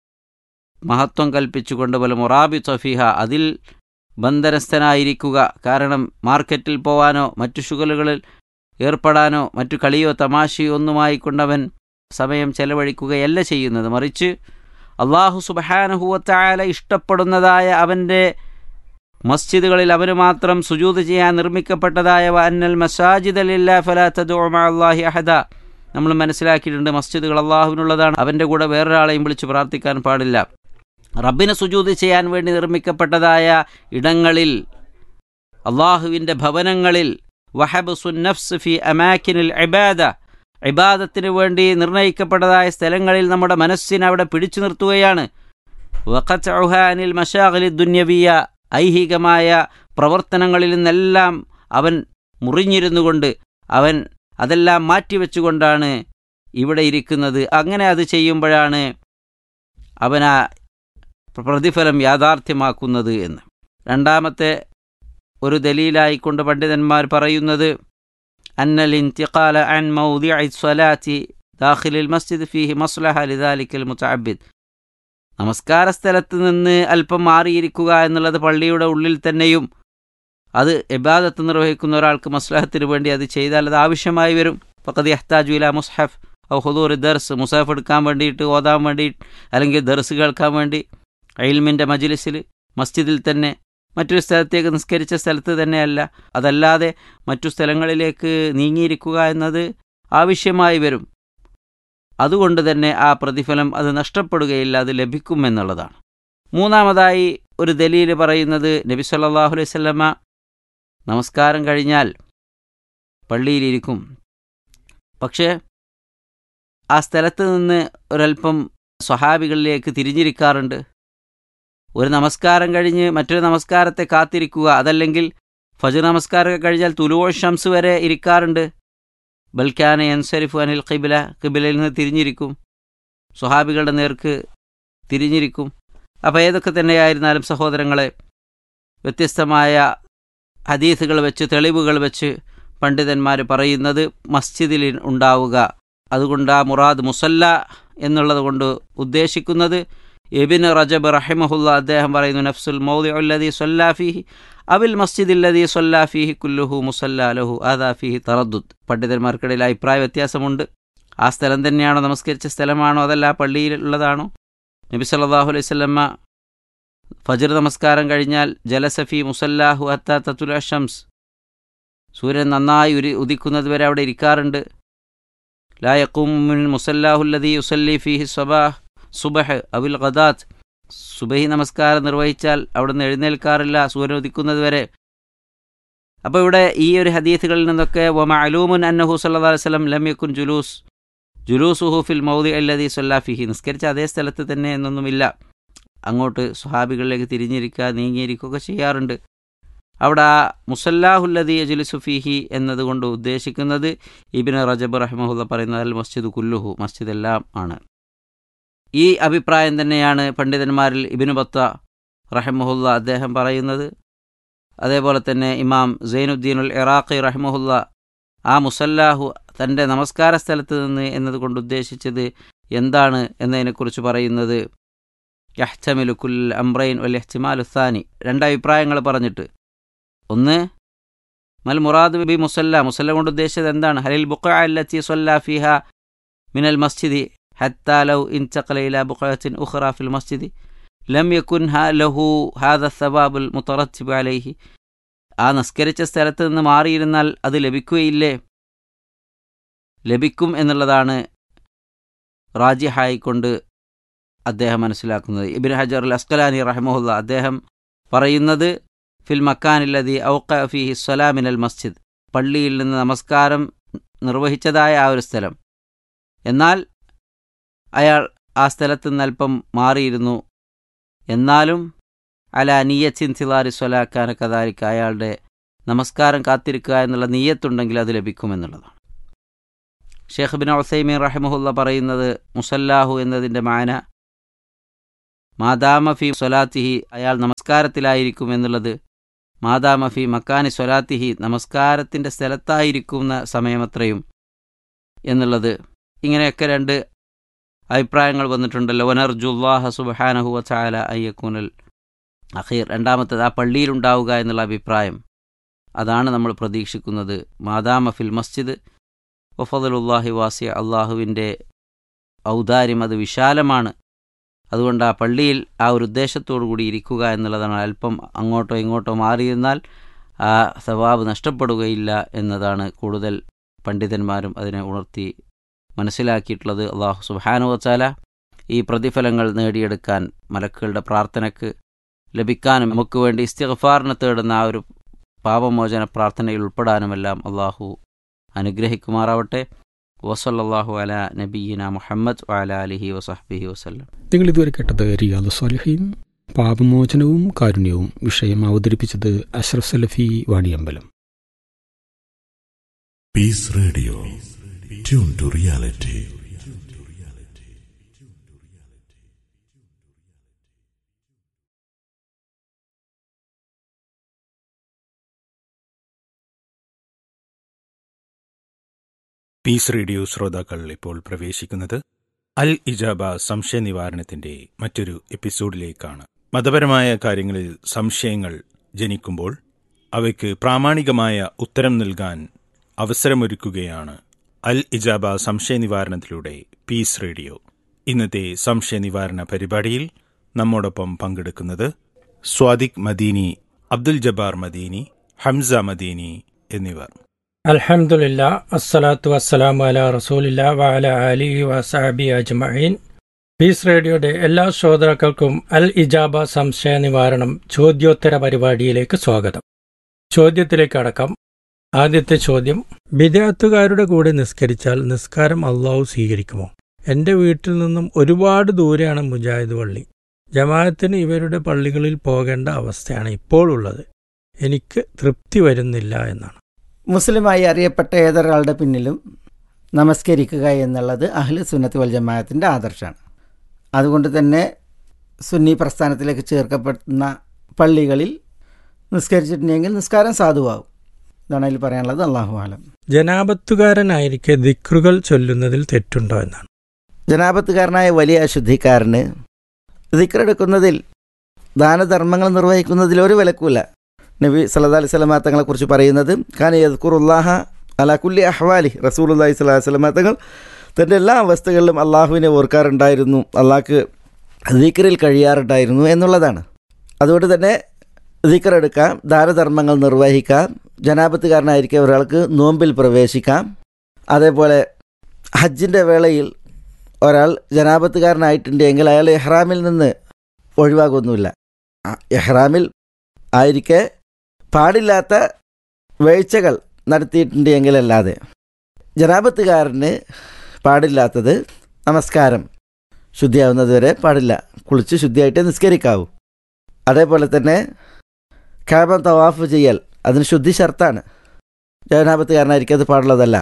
മഹത്വം കൽപ്പിച്ചുകൊണ്ട് പോലെ മൊറാബി തൊഫിഹ അതിൽ ബന്ധനസ്ഥനായിരിക്കുക കാരണം മാർക്കറ്റിൽ പോവാനോ മറ്റു ശുഗലുകളിൽ ഏർപ്പെടാനോ മറ്റു കളിയോ തമാശയോ ഒന്നുമായി കൊണ്ടവൻ സമയം ചെലവഴിക്കുകയല്ല ചെയ്യുന്നത് മറിച്ച് അള്ളാഹു സുബഹാനഹുവത്തായാല ഇഷ്ടപ്പെടുന്നതായ അവൻ്റെ മസ്ജിദുകളിൽ അവന് മാത്രം സുജൂത് ചെയ്യാൻ നിർമ്മിക്കപ്പെട്ടതായ അന്നൽ മസാജിദ് അലില്ല ഫലാത്തല്ലാഹി അഹദ നമ്മൾ മനസ്സിലാക്കിയിട്ടുണ്ട് മസ്ജിദുകൾ അള്ളാഹുവിനുള്ളതാണ് അവൻ്റെ കൂടെ വേറൊരാളെയും വിളിച്ച് പ്രാർത്ഥിക്കാൻ പാടില്ല റബ്ബിന് സുജൂത് ചെയ്യാൻ വേണ്ടി നിർമ്മിക്കപ്പെട്ടതായ ഇടങ്ങളിൽ അള്ളാഹുവിൻ്റെ ഭവനങ്ങളിൽ വഹബ് സുന്നഫ്സ് ഫി അമാക്കിനിൽ ഇബാദ ഇബാദത്തിന് വേണ്ടി നിർണയിക്കപ്പെട്ടതായ സ്ഥലങ്ങളിൽ നമ്മുടെ മനസ്സിനെ അവിടെ പിടിച്ചു നിർത്തുകയാണ് വഖത്ത് അനിൽ മഷാഖലി ദുന്യവിയ ഐഹികമായ പ്രവർത്തനങ്ങളിൽ നിന്നെല്ലാം അവൻ മുറിഞ്ഞിരുന്നു കൊണ്ട് അവൻ അതെല്ലാം മാറ്റിവെച്ചുകൊണ്ടാണ് ഇവിടെ ഇരിക്കുന്നത് അങ്ങനെ അത് ചെയ്യുമ്പോഴാണ് അവൻ ആ പ്രതിഫലം യാഥാർത്ഥ്യമാക്കുന്നത് എന്ന് രണ്ടാമത്തെ ഒരു ദലീലായിക്കൊണ്ട് പണ്ഡിതന്മാർ പറയുന്നത് അന്നൽ ഇന്തിഖാല അൻ മൗദിഇ സ്വലാത്തി ദാഖിലിൽ മസ്ജിദ് ഫീഹി മസ്ലഹ ലിദാലിക്കൽ മുതഅബ്ബിദ് നമസ്കാര സ്ഥലത്ത് നിന്ന് അല്പം മാറിയിരിക്കുക എന്നുള്ളത് പള്ളിയുടെ ഉള്ളിൽ തന്നെയും അത് ഇബാദത്ത് നിർവഹിക്കുന്ന ഒരാൾക്ക് മസ്ലഹത്തിന് വേണ്ടി അത് ചെയ്താൽ അത് ആവശ്യമായി വരും ഫഖദ് യഹ്താജു ഇല മുസ്ഹഫ് ഔ ഹുദൂർ ദർസ് മുസാഫ് എടുക്കാൻ വേണ്ടിയിട്ട് ഓതാൻ വേണ്ടി അല്ലെങ്കിൽ ദർസ് കേൾക്കാൻ വേണ്ടി അയിൽമിൻ്റെ മജ്ലിസിൽ മസ്ജിദിൽ തന്നെ മറ്റൊരു സ്ഥലത്തേക്ക് നിസ്കരിച്ച സ്ഥലത്ത് തന്നെയല്ല അതല്ലാതെ മറ്റു സ്ഥലങ്ങളിലേക്ക് നീങ്ങിയിരിക്കുക എന്നത് ആവശ്യമായി വരും അതുകൊണ്ട് തന്നെ ആ പ്രതിഫലം അത് നഷ്ടപ്പെടുകയില്ല അത് ലഭിക്കുമെന്നുള്ളതാണ് മൂന്നാമതായി ഒരു ദലീൽ പറയുന്നത് നബി സല്ലല്ലാഹു അലൈഹി വസല്ലമ നമസ്കാരം കഴിഞ്ഞാൽ പള്ളിയിലിരിക്കും പക്ഷേ ആ സ്ഥലത്ത് നിന്ന് ഒരല്പം സ്വഹാബികളിലേക്ക് തിരിഞ്ഞിരിക്കാറുണ്ട് ഒരു നമസ്കാരം കഴിഞ്ഞ് മറ്റൊരു നമസ്കാരത്തെ കാത്തിരിക്കുക അതല്ലെങ്കിൽ ഫജർ നമസ്കാരമൊക്കെ കഴിഞ്ഞാൽ തുലുവോ ഷംസ് വരെ ഇരിക്കാറുണ്ട് ബൽക്കാന എൻസരിഫു അനിൽ ഖിബില ഖിബിലയിൽ നിന്ന് തിരിഞ്ഞിരിക്കും സ്വഹാബികളുടെ നേർക്ക് തിരിഞ്ഞിരിക്കും അപ്പോൾ ഏതൊക്കെ തന്നെയായിരുന്നാലും സഹോദരങ്ങളെ വ്യത്യസ്തമായ ഹദീസുകൾ വെച്ച് തെളിവുകൾ വെച്ച് പണ്ഡിതന്മാർ പറയുന്നത് മസ്ജിദിൽ ഉണ്ടാവുക അതുകൊണ്ട് ആ മുറാദ് മുസല്ല എന്നുള്ളത് കൊണ്ട് ഉദ്ദേശിക്കുന്നത് എബിൻ റജബ് റഹിമഹുല്ല അദ്ദേഹം പറയുന്നു നഫ്സുൽ മൗദി ഉല്ലദി സൊല്ലാഫിഹി അവിൽ മസ്ജിദില്ലദി സൊല്ലാഫിഹി കുല്ലുഹു മുസല്ല ലഹു ആദാഫിഹി തറദ്ദുദ് പണ്ഡിതന്മാർക്കിടയിൽ അഭിപ്രായ വ്യത്യാസമുണ്ട് ആ സ്ഥലം തന്നെയാണോ നമസ്കരിച്ച സ്ഥലമാണോ അതല്ല ആ പള്ളിയിലുള്ളതാണോ നബി സല്ലല്ലാഹു അലൈഹി വസല്ലമ്മ ഫജർ നമസ്കാരം കഴിഞ്ഞാൽ ജലസഫി മുസല്ലാഹു അത്ത തത്തുല ഷംസ് സൂര്യൻ നന്നായി ഉരി ഉദിക്കുന്നത് വരെ അവിടെ ഇരിക്കാറുണ്ട് ലാ യഖൂമുൻ മുസല്ലാഹുല്ലദി യുസല്ലി ഫീഹി സ്വബാഹ് സുബഹ് അവിൽ ഖദാത്ത് സുബഹി നമസ്കാരം നിർവഹിച്ചാൽ അവിടുന്ന് എഴുന്നേൽക്കാറില്ല സൂര്യൻ ഉദിക്കുന്നത് വരെ അപ്പോൾ ഇവിടെ ഈ ഒരു ഹദീസുകളിൽ നിന്നൊക്കെ വ മഅലൂമുൻ അന്നഹു സല്ലല്ലാഹു അലൈഹി വസല്ലം ലം യകുൻ ജുലൂസ് ജുലൂസുഹു ഫിൽ മൗദി അല്ലദി സല്ലാഫിഹി നിസ്കരിച്ച അതേ സ്ഥലത്ത് തന്നെ എന്നൊന്നുമില്ല അങ്ങോട്ട് സ്വഹാബികളിലേക്ക് തിരിഞ്ഞിരിക്കുക നീങ്ങിയിരിക്കുകയൊക്കെ ചെയ്യാറുണ്ട് അവിടെ ആ മുസല്ലാഹുല്ലദി അജുലിസുഫിഹി എന്നതുകൊണ്ട് ഉദ്ദേശിക്കുന്നത് ഇബിന് റജബ് റഹ്മുല്ല പറയുന്നത് അൽ മസ്ജിദ് കുല്ലുഹു മസ്ജിദ് എല്ലാം ആണ് ഈ അഭിപ്രായം തന്നെയാണ് പണ്ഡിതന്മാരിൽ ഇബിനു ബത്ത റഹമുല്ല അദ്ദേഹം പറയുന്നത് അതേപോലെ തന്നെ ഇമാം സൈനുദ്ദീനുൽ ഇറാഖി റഹ്മുല്ല ആ മുസല്ലാഹു തൻ്റെ നമസ്കാര സ്ഥലത്ത് നിന്ന് എന്നതുകൊണ്ട് ഉദ്ദേശിച്ചത് എന്താണ് എന്നതിനെക്കുറിച്ച് പറയുന്നത് യഹ്തമിലു കുൽ അംറൈൻ വൽ എഹ്തിമാൽ ഉസാനി രണ്ട് അഭിപ്രായങ്ങൾ പറഞ്ഞിട്ട് ഒന്ന് മൽ മുറാദ് ബി മുസല്ല മുസല്ല കൊണ്ട് ഉദ്ദേശിച്ചത് എന്താണ് ഹലിൽ ബുഖ അല്ലത്തി സൊല്ല ഫിഹ മിനൽ മസ്ജിദി حتى لو انتقل إلى بقعة أخرى في المسجد لم يكن له هذا الثواب المترتب عليه ആ നിസ്കരിച്ച സ്ഥലത്ത് നിന്ന് മാറിയിരുന്നാൽ അത് ലഭിക്കുകയില്ലേ ലഭിക്കും എന്നുള്ളതാണ് റാജിഹായിക്കൊണ്ട് അദ്ദേഹം മനസ്സിലാക്കുന്നത് ഇബിൻ ഹജർ അൽ അസ്കലാനി റഹമുല്ല അദ്ദേഹം പറയുന്നത് ഫിൽ മക്കാനില്ലതി ഔക്ക ഫിഹി സ്വലാമിനൽ മസ്ജിദ് പള്ളിയിൽ നിന്ന് നമസ്കാരം നിർവഹിച്ചതായ ആ ഒരു സ്ഥലം എന്നാൽ അയാൾ ആ സ്ഥലത്ത് നിന്ന് അല്പം മാറിയിരുന്നു എന്നാലും അല നീയച്ചിൻ തിലാരി സ്വലാക്കാൻ കഥാരിക്ക അയാളുടെ നമസ്കാരം കാത്തിരിക്കുക എന്നുള്ള നീയത്തുണ്ടെങ്കിൽ അത് ലഭിക്കുമെന്നുള്ളതാണ് ഷേഖ് ബിൻ ഒസൈമീൻ റഹമുല്ല പറയുന്നത് മുസല്ലാഹു എന്നതിൻ്റെ മാന മാതാമ ഫി സ്വലാത്തിഹി അയാൾ നമസ്കാരത്തിലായിരിക്കും എന്നുള്ളത് മാതാമ ഫി മക്കാനി സ്വലാത്തിഹി നമസ്കാരത്തിൻ്റെ സ്ഥലത്തായിരിക്കുന്ന സമയമത്രയും എന്നുള്ളത് ഇങ്ങനെയൊക്കെ രണ്ട് അഭിപ്രായങ്ങൾ വന്നിട്ടുണ്ടല്ലോ വനർജുല്ലാഹ സുബഹാനഹു വച്ചാല അയ്യക്കൂനൽ അഖീർ രണ്ടാമത്തേത് ആ പള്ളിയിലുണ്ടാവുക എന്നുള്ള അഭിപ്രായം അതാണ് നമ്മൾ പ്രതീക്ഷിക്കുന്നത് മാതാമ ഫിൽ മസ്ജിദ് വഫദലുല്ലാഹി വാസിയ അള്ളാഹുവിൻ്റെ ഔദാര്യം അത് വിശാലമാണ് അതുകൊണ്ട് ആ പള്ളിയിൽ ആ ഒരു ഉദ്ദേശത്തോടു കൂടി ഇരിക്കുക എന്നുള്ളതാണ് അല്പം അങ്ങോട്ടോ ഇങ്ങോട്ടോ മാറിയിരുന്നാൽ ആ സവാബ് നഷ്ടപ്പെടുകയില്ല എന്നതാണ് കൂടുതൽ പണ്ഡിതന്മാരും അതിനെ ഉണർത്തി മനസ്സിലാക്കിയിട്ടുള്ളത് അള്ളാഹു സുബാനു വച്ചാല ഈ പ്രതിഫലങ്ങൾ നേടിയെടുക്കാൻ മലക്കുകളുടെ പ്രാർത്ഥനയ്ക്ക് ലഭിക്കാനും നമുക്ക് വേണ്ടി ഇസ്തിഗ്ഫാറിന് തേടുന്ന ആ ഒരു പാപമോചന പ്രാർത്ഥനയിൽ ഉൾപ്പെടാനുമെല്ലാം അള്ളാഹു അനുഗ്രഹിക്കുമാറാവട്ടെ വസല്ലാഹു അല നബീന മുഹമ്മദ് വല അലിഹി വസഹബിഹി വസ്ലം നിങ്ങൾ ഇതുവരെ കേട്ടത് റിയാദ് സ്വാലിഹീൻ പാപമോചനവും കാരുണ്യവും വിഷയം അവതരിപ്പിച്ചത് Ashraf Salafi Vaniyambalam Peace Radio. Tune to reality. Peace radio ശ്രോതാക്കൾ ഇപ്പോൾ പ്രവേശിക്കുന്നത് അൽ ഇജാബ സംശയ നിവാരണത്തിന്റെ മറ്റൊരു എപ്പിസോഡിലേക്കാണ് മതപരമായ കാര്യങ്ങളിൽ സംശയങ്ങൾ ജനിക്കുമ്പോൾ അവയ്ക്ക് പ്രാമാണികമായ ഉത്തരം നൽകാൻ അവസരമൊരുക്കുകയാണ് അൽ ഇജാബ സംശയ നിവാരണത്തിലൂടെ പീസ് റേഡിയോ ഇന്നത്തെ സംശയ നിവാരണ പരിപാടിയിൽ നമ്മോടൊപ്പം പങ്കെടുക്കുന്നത് സ്വാദിഖ് മദീനി അബ്ദുൽ ജബ്ബാർ മദീനി ഹംസ മദീനി എന്നിവർ അൽഹംദുലില്ല അസ്സലാത്തു വസ്സലാമു അല റസൂലില്ല വഅല അലിഹി വസഹബി അജ്മഈൻ പീസ് റേഡിയോയുടെ എല്ലാ ശ്രോതാക്കൾക്കും അൽ ഇജാബ സംശയ നിവാരണം ചോദ്യോത്തര പരിപാടിയിലേക്ക് സ്വാഗതം ചോദ്യത്തിലേക്ക് അടക്കം ആദ്യത്തെ ചോദ്യം വിദ്യാർത്ഥുകാരുടെ കൂടെ നിസ്കരിച്ചാൽ നിസ്കാരം അള്ളാഹു സ്വീകരിക്കുമോ എന്റെ വീട്ടിൽ നിന്നും ഒരുപാട് ദൂരെയാണ് മുജാഹിദ് പള്ളി ജമാഅത്തിന് ഇവരുടെ പള്ളികളിൽ പോകേണ്ട അവസ്ഥയാണ് ഇപ്പോൾ ഉള്ളത് എനിക്ക് തൃപ്തി വരുന്നില്ല എന്നാണ് മുസ്ലിമായി അറിയപ്പെട്ട ഏതൊരാളുടെ പിന്നിലും നമസ്കരിക്കുക എന്നുള്ളത് അഹ്ലു സുന്നത്ത് വൽ ജമാഅത്തിൻ്റെ ആദർശമാണ് അതുകൊണ്ട് തന്നെ സുന്നി പ്രസ്ഥാനത്തിലേക്ക് ചേർക്കപ്പെടുന്ന പള്ളികളിൽ നിസ്കരിച്ചിട്ടുണ്ടെങ്കിൽ നിസ്കാരം സാധുവാകും ഇതാണ് അതിൽ പറയാനുള്ളത് അള്ളാഹു ആലം ജനാപത്തുകാരനായിരിക്കെ ദിക്റുകൾ ചൊല്ലുന്നതിൽ തെറ്റുണ്ടോ എന്നാണ് ജനാപത്തുകാരനായ വലിയ അശുദ്ധിക്കാരന് ദിക്റെടുക്കുന്നതിൽ ദാനധർമ്മങ്ങൾ നിർവഹിക്കുന്നതിൽ ഒരു വിലക്കൂല നബി സല്ലല്ലാഹു അലൈഹി വസല്ലമ തങ്ങളെക്കുറിച്ച് പറയുന്നത് ഖാന യദ്കുറുല്ലാഹ അല കുല്ലി അഹ്വാലി റസൂലുള്ളാഹി സ്വല്ലല്ലാഹു അലൈഹി വസല്ലമ തങ്ങൾ തൻ്റെ എല്ലാ അവസ്ഥകളിലും അള്ളാഹുവിനെ ഓർക്കാറുണ്ടായിരുന്നു അള്ളാഹ്ക്ക് ദിക്റിൽ കഴിയാറുണ്ടായിരുന്നു എന്നുള്ളതാണ് അതുകൊണ്ട് തന്നെ ദിക്ർ എടുക്കാം ദാനധർമ്മങ്ങൾ നിർവഹിക്കാം ജനാപത്തുകാരനായിരിക്കെ ഒരാൾക്ക് നോമ്പിൽ പ്രവേശിക്കാം അതേപോലെ ഹജ്ജിൻ്റെ വേളയിൽ ഒരാൾ ജനാപത്തുകാരനായിട്ടുണ്ടെങ്കിൽ അയാൾ ഇഹ്റാമിൽ നിന്ന് ഒഴിവാകൊന്നുമില്ല ആ ഇഹ്റാമിൽ ആയിരിക്കെ പാടില്ലാത്ത വീഴ്ചകൾ നടത്തിയിട്ടുണ്ടെങ്കിലല്ലാതെ ജനാപത്തുകാരന് പാടില്ലാത്തത് നമസ്കാരം ശുദ്ധിയാവുന്നത് വരെ പാടില്ല കുളിച്ച് ശുദ്ധിയായിട്ട് നിസ്കരിക്കാവൂ അതേപോലെ തന്നെ കാബം തവാഫ് ചെയ്യൽ അതിന് ശുദ്ധി ഷർത്താണ് ജനാപത്തുകാരനായിരിക്കും അത് പാടുള്ളതല്ല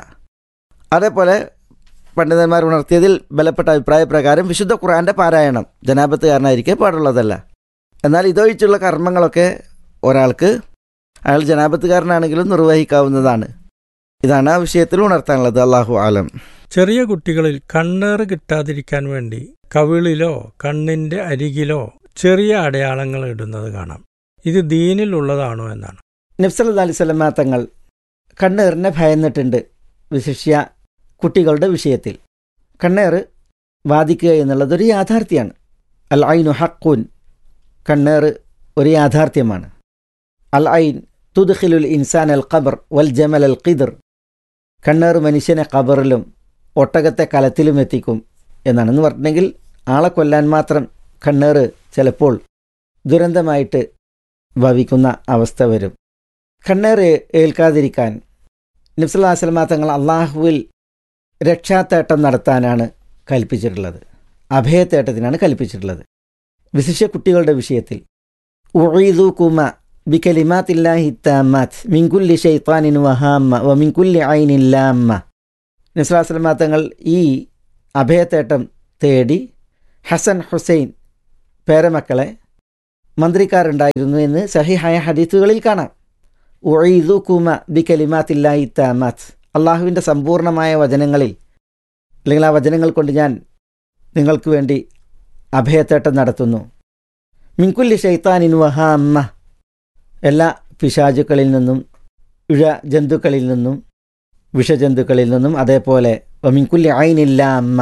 അതേപോലെ പണ്ഡിതന്മാർ ഉണർത്തിയതിൽ ബലപ്പെട്ട അഭിപ്രായ പ്രകാരം വിശുദ്ധ ഖുറാന്റെ പാരായണം ജനാപത്തുകാരനായിരിക്കെ പാടുള്ളതല്ല എന്നാൽ ഇതൊഴിച്ചുള്ള കർമ്മങ്ങളൊക്കെ ഒരാൾക്ക് അയാൾ ജനാപത്തുകാരനാണെങ്കിലും നിർവഹിക്കാവുന്നതാണ് ഇതാണ് ആ വിഷയത്തിൽ ഉണർത്താനുള്ളത് അള്ളാഹു ആലം ചെറിയ കുട്ടികളിൽ കണ്ണേറ് കിട്ടാതിരിക്കാൻ വേണ്ടി കവിളിലോ കണ്ണിന്റെ അരികിലോ ചെറിയ അടയാളങ്ങൾ ഇടുന്നത് കാണാം ഇത് ദീനിൽ ഉള്ളതാണോ എന്നാണ് നബ്സല്ലാ അലൈഹി സ്വലമ തങ്ങൾ കണ്ണേറിനെ ഭയന്നിട്ടുണ്ട് വിശിഷ്യ കുട്ടികളുടെ വിഷയത്തിൽ കണ്ണേറ് വാദിക്കുക എന്നുള്ളത് ഒരു യാഥാർത്ഥ്യമാണ് അൽ ഐനു ഹക്കൂൻ കണ്ണേറ് ഒരു യാഥാർത്ഥ്യമാണ് അൽ ഐൻ തുദ്ഖിലുൽ ഇൻസാൻ അൽ ഖബർ വൽ ജമൽ അൽ ഖിദർ കണ്ണേറ് മനുഷ്യനെ ഖബറിലും ഒട്ടകത്തെ കലത്തിലും എത്തിക്കും എന്നാണ് എന്ന് പറഞ്ഞിട്ടുണ്ടെങ്കിൽ ആളെ കൊല്ലാൻ മാത്രം കണ്ണേറ് ചിലപ്പോൾ ദുരന്തമായിട്ട് ഭവിക്കുന്ന അവസ്ഥ വരും കണ്ണേറ് ഏൽക്കാതിരിക്കാൻ നബ്സല്ലാ വസ്ലമ തങ്ങൾ അള്ളാഹുവിൽ രക്ഷാത്തേട്ടം നടത്താനാണ് കൽപ്പിച്ചിട്ടുള്ളത് അഭയത്തേട്ടത്തിനാണ് കൽപ്പിച്ചിട്ടുള്ളത് വിശിഷ്യ കുട്ടികളുടെ വിഷയത്തിൽ ഉഴീദു കുമ ബിക്കലിമാത്തില്ലാഹി താമാത്ത് മിൻകുല്ലി ഷെയ്ത്താനിൻ വഹാമ്മ വ മിൻകുല്ലി ഐനില്ലാമ്മ നസ്ലാസ്ലമ തങ്ങൾ ഈ അഭയത്തേട്ടം തേടി ഹസൻ ഹുസൈൻ പേരമക്കളെ മന്ത്രിക്കാരുണ്ടായിരുന്നു എന്ന് സഹിഹായ ഹദീത്തുകളിൽ കാണാം ഉഴീദു കുമ ബിക്കലിമാത്തില്ലാഹി താമാത്ത് അള്ളാഹുവിൻ്റെ സമ്പൂർണമായ വചനങ്ങളിൽ അല്ലെങ്കിൽ ആ വചനങ്ങൾ കൊണ്ട് ഞാൻ നിങ്ങൾക്ക് വേണ്ടി അഭയത്തേട്ടം നടത്തുന്നു മിൻകുല്ലി ഷെയ്ത്താനിൻ വഹാമ്മ എല്ലാ പിശാചുക്കളിൽ നിന്നും ഇഴ ജന്തുക്കളിൽ നിന്നും വിഷജന്തുക്കളിൽ നിന്നും അതേപോലെ മിൻകുല്ലി ഐനില്ല അമ്മ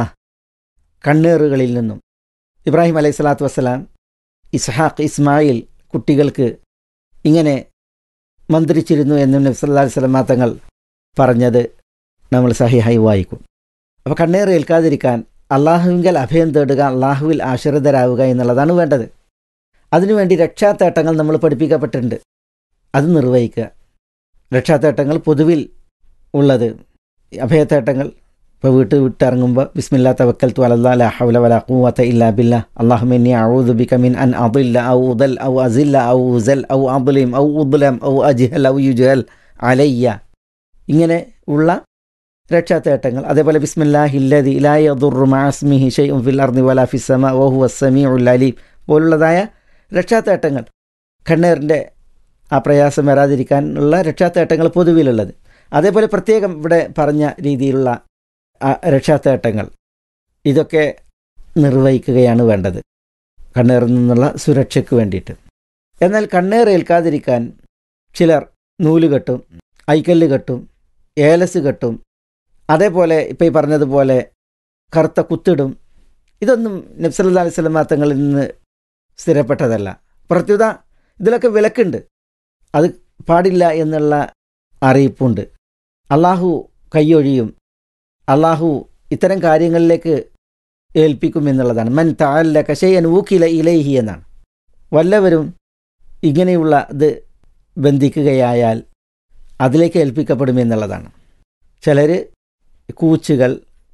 കണ്ണേറുകളിൽ നിന്നും ഇബ്രാഹിം അലൈഹി സ്വലാത്തു വസ്സലാം ഇസ്ഹാഖ് ഇസ്മായിൽ കുട്ടികൾക്ക് ഇങ്ങനെ മന്ത്രിച്ചിരുന്നു എന്നും നബ്സല്ലാ സ്വലമാ തങ്ങൾ പറഞ്ഞത് നമ്മൾ സഹിഹായി വായിക്കും അപ്പോൾ കണ്ണേറ് ഏൽക്കാതിരിക്കാൻ അള്ളാഹുവിങ്കൽ അഭയം തേടുക അള്ളാഹുവിൽ ആശ്രിതരാവുക എന്നുള്ളതാണ് വേണ്ടത് അതിനുവേണ്ടി രക്ഷാത്തേട്ടങ്ങൾ നമ്മൾ പഠിപ്പിക്കപ്പെട്ടിട്ടുണ്ട് അത് നിർവഹിക്കുക രക്ഷാത്തേട്ടങ്ങൾ പൊതുവിൽ ഉള്ളത് അഭയത്തേട്ടങ്ങൾ ഇപ്പോൾ വീട്ടിൽ വിട്ടിറങ്ങുമ്പോൾ ബിസ്മില്ലാ തവക്കൽ തു അലല്ലാ ലാ ഹൗല വലാ ഖുവത ഇല്ലാ ബില്ലാ അല്ലാഹുമ്മ ഇന്നി അഊദു ബിക മിൻ അൻ അദില്ല ഔ ഉദൽ ഔ അസില്ല ഔ ഉസൽ ഔ അദ്ലിം ഔ ഉദ്ലം ഔ അജ്ഹൽ ഔ യുജ്ഹൽ അലയ്യ ഇങ്ങനെ ഉള്ള രക്ഷാത്തേട്ടങ്ങൾ അതേപോലെ ബിസ്മില്ലാഹില്ലദി ലാ യദുറു മഅസ്മിഹി ഷൈഉൻ ഫിൽ അർദി വലാ ഫിസ് സമ വഹുവ സമീഉൽ അലീം പോലുള്ളതായ രക്ഷാത്തേട്ടങ്ങൾ കണ്ണേറിൻ്റെ ആ പ്രയാസം വരാതിരിക്കാനുള്ള രക്ഷാത്തേട്ടങ്ങൾ പൊതുവിലുള്ളത് അതേപോലെ പ്രത്യേകം ഇവിടെ പറഞ്ഞ രീതിയിലുള്ള ആ രക്ഷാത്തേട്ടങ്ങൾ ഇതൊക്കെ നിർവഹിക്കുകയാണ് വേണ്ടത് കണ്ണേറിൽ നിന്നുള്ള സുരക്ഷയ്ക്ക് വേണ്ടിയിട്ട് എന്നാൽ കണ്ണേർ ഏൽക്കാതിരിക്കാൻ ചിലർ നൂല് കെട്ടും ഐക്കല്ല് കെട്ടും ഏലസ് കെട്ടും അതേപോലെ ഇപ്പോൾ ഈ പറഞ്ഞതുപോലെ കറുത്ത കുത്തിടും ഇതൊന്നും നബ്സല്ലാ അലൈഹി സ്വലമാ തങ്ങളിൽ നിന്ന് സ്ഥിരപ്പെട്ടതല്ല പ്രത്യുത ഇതിലൊക്കെ വിലക്കുണ്ട് അത് പാടില്ല എന്നുള്ള അറിയിപ്പുണ്ട് അള്ളാഹു കൈയൊഴിയും അള്ളാഹു ഇത്തരം കാര്യങ്ങളിലേക്ക് ഏൽപ്പിക്കും എന്നുള്ളതാണ് മൻ താല്ല കശയൻ ഊക്കില ഇലൈഹി എന്നാണ് വല്ലവരും ഇങ്ങനെയുള്ള ഇത് ബന്ധിക്കുകയായാൽ അതിലേക്ക് ഏൽപ്പിക്കപ്പെടും എന്നുള്ളതാണ് ചിലർ കൂച്ചുകൾ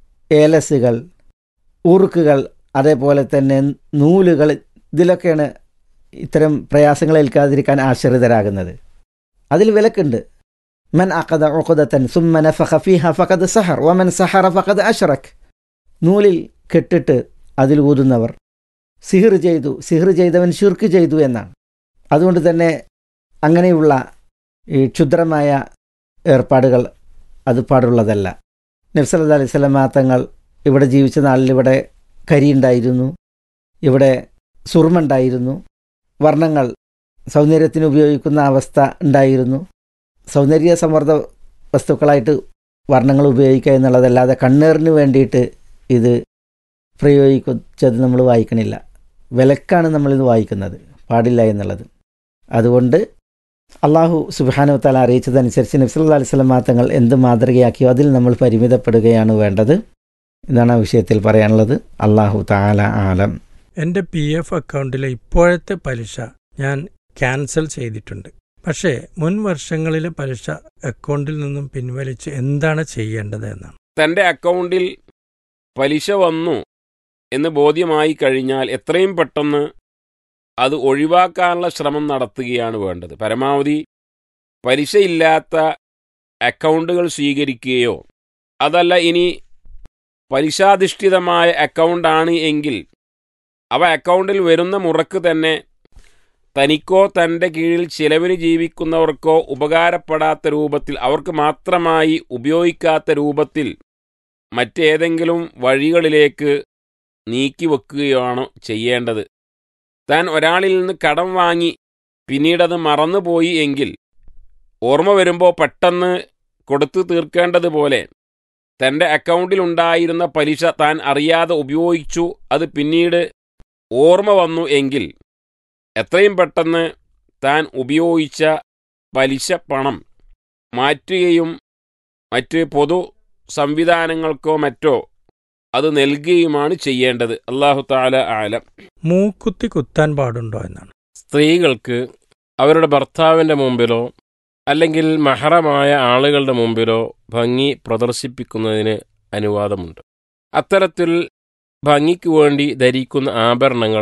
ഏലസുകൾ ഉറുക്കുകൾ അതേപോലെ തന്നെ നൂലുകൾ ഇതിലൊക്കെയാണ് ഇത്തരം പ്രയാസങ്ങൾ ഏൽക്കാതിരിക്കാൻ ആശ്രിതരാകുന്നത് അതിൽ വിലക്കുണ്ട് മൻ അഖദ ഉഖദത്തൻ സുമ്മ നഫഖ ഫീഹ ഫഖദ് സഹർ വമൻ സഹറ ഫഖദ് അഷ്റക് നൂലിൽ കെട്ടിട്ട് അതിൽ ഊതുന്നവർ സിഹിർ ചെയ്തു സിഹിർ ചെയ്തവൻ ഷിർക്ക് ചെയ്തു എന്നാണ് അതുകൊണ്ട് തന്നെ അങ്ങനെയുള്ള ഈ ക്ഷുദ്രമായ ഏർപ്പാടുകൾ അത് പാടുള്ളതല്ല നബ്സല്ലാ അലൈഹി സ്വലമാ തങ്ങൾ ഇവിടെ ജീവിച്ച നാളിൽ ഇവിടെ കരിയുണ്ടായിരുന്നു ഇവിടെ സുർമുണ്ടായിരുന്നു വർണ്ണങ്ങൾ സൗന്ദര്യത്തിന് ഉപയോഗിക്കുന്ന അവസ്ഥ ഉണ്ടായിരുന്നു സൗന്ദര്യ സമ്മർദ്ദ വസ്തുക്കളായിട്ട് വർണ്ണങ്ങൾ ഉപയോഗിക്കുക എന്നുള്ളതല്ലാതെ കണ്ണേറിന് വേണ്ടിയിട്ട് ഇത് പ്രയോഗിച്ചത് നമ്മൾ വായിക്കണില്ല വിലക്കാണ് നമ്മളിത് വായിക്കുന്നത് പാടില്ല എന്നുള്ളത് അതുകൊണ്ട് അള്ളാഹു സുബാനു തല അറിയിച്ചതനുസരിച്ച് നബ്സല്ലാ അലൈഹി സ്വലം തങ്ങൾ എന്ത് മാതൃകയാക്കിയോ അതിൽ നമ്മൾ പരിമിതപ്പെടുകയാണ് വേണ്ടത് എന്നാണ് ആ വിഷയത്തിൽ പറയാനുള്ളത് അള്ളാഹു താല ആലം എൻ്റെ പി എഫ് അക്കൗണ്ടിലെ ഇപ്പോഴത്തെ പലിശ ഞാൻ ക്യാൻസൽ ചെയ്തിട്ടുണ്ട് പക്ഷേ മുൻ വർഷങ്ങളിലെ പലിശ അക്കൗണ്ടിൽ നിന്നും പിൻവലിച്ച് എന്താണ് ചെയ്യേണ്ടത് എന്നാണ് തന്റെ അക്കൗണ്ടിൽ പലിശ വന്നു എന്ന് ബോധ്യമായി കഴിഞ്ഞാൽ എത്രയും പെട്ടെന്ന് അത് ഒഴിവാക്കാനുള്ള ശ്രമം നടത്തുകയാണ് വേണ്ടത് പരമാവധി പലിശയില്ലാത്ത അക്കൗണ്ടുകൾ സ്വീകരിക്കുകയോ അതല്ല ഇനി പലിശാധിഷ്ഠിതമായ അക്കൗണ്ടാണ് എങ്കിൽ അവ അക്കൗണ്ടിൽ വരുന്ന മുറക്ക് തന്നെ തനിക്കോ തൻ്റെ കീഴിൽ ചിലവിന് ജീവിക്കുന്നവർക്കോ ഉപകാരപ്പെടാത്ത രൂപത്തിൽ അവർക്ക് മാത്രമായി ഉപയോഗിക്കാത്ത രൂപത്തിൽ മറ്റേതെങ്കിലും വഴികളിലേക്ക് നീക്കിവെക്കുകയാണോ ചെയ്യേണ്ടത് താൻ ഒരാളിൽ നിന്ന് കടം വാങ്ങി പിന്നീടത് മറന്നുപോയി എങ്കിൽ ഓർമ്മ വരുമ്പോൾ പെട്ടെന്ന് കൊടുത്തു തീർക്കേണ്ടതുപോലെ തൻ്റെ അക്കൗണ്ടിലുണ്ടായിരുന്ന പലിശ താൻ അറിയാതെ ഉപയോഗിച്ചു അത് പിന്നീട് ഓർമ്മ വന്നു എങ്കിൽ എത്രയും പെട്ടെന്ന് താൻ ഉപയോഗിച്ച പലിശ പണം മാറ്റുകയും മറ്റ് പൊതു സംവിധാനങ്ങൾക്കോ മറ്റോ അത് നൽകുകയുമാണ് ചെയ്യേണ്ടത് അള്ളാഹു താല ആലം മൂക്കുത്തി കുത്താൻ പാടുണ്ടോ എന്നാണ് സ്ത്രീകൾക്ക് അവരുടെ ഭർത്താവിൻ്റെ മുമ്പിലോ അല്ലെങ്കിൽ മഹറമായ ആളുകളുടെ മുമ്പിലോ ഭംഗി പ്രദർശിപ്പിക്കുന്നതിന് അനുവാദമുണ്ട് അത്തരത്തിൽ ഭംഗിക്ക് വേണ്ടി ധരിക്കുന്ന ആഭരണങ്ങൾ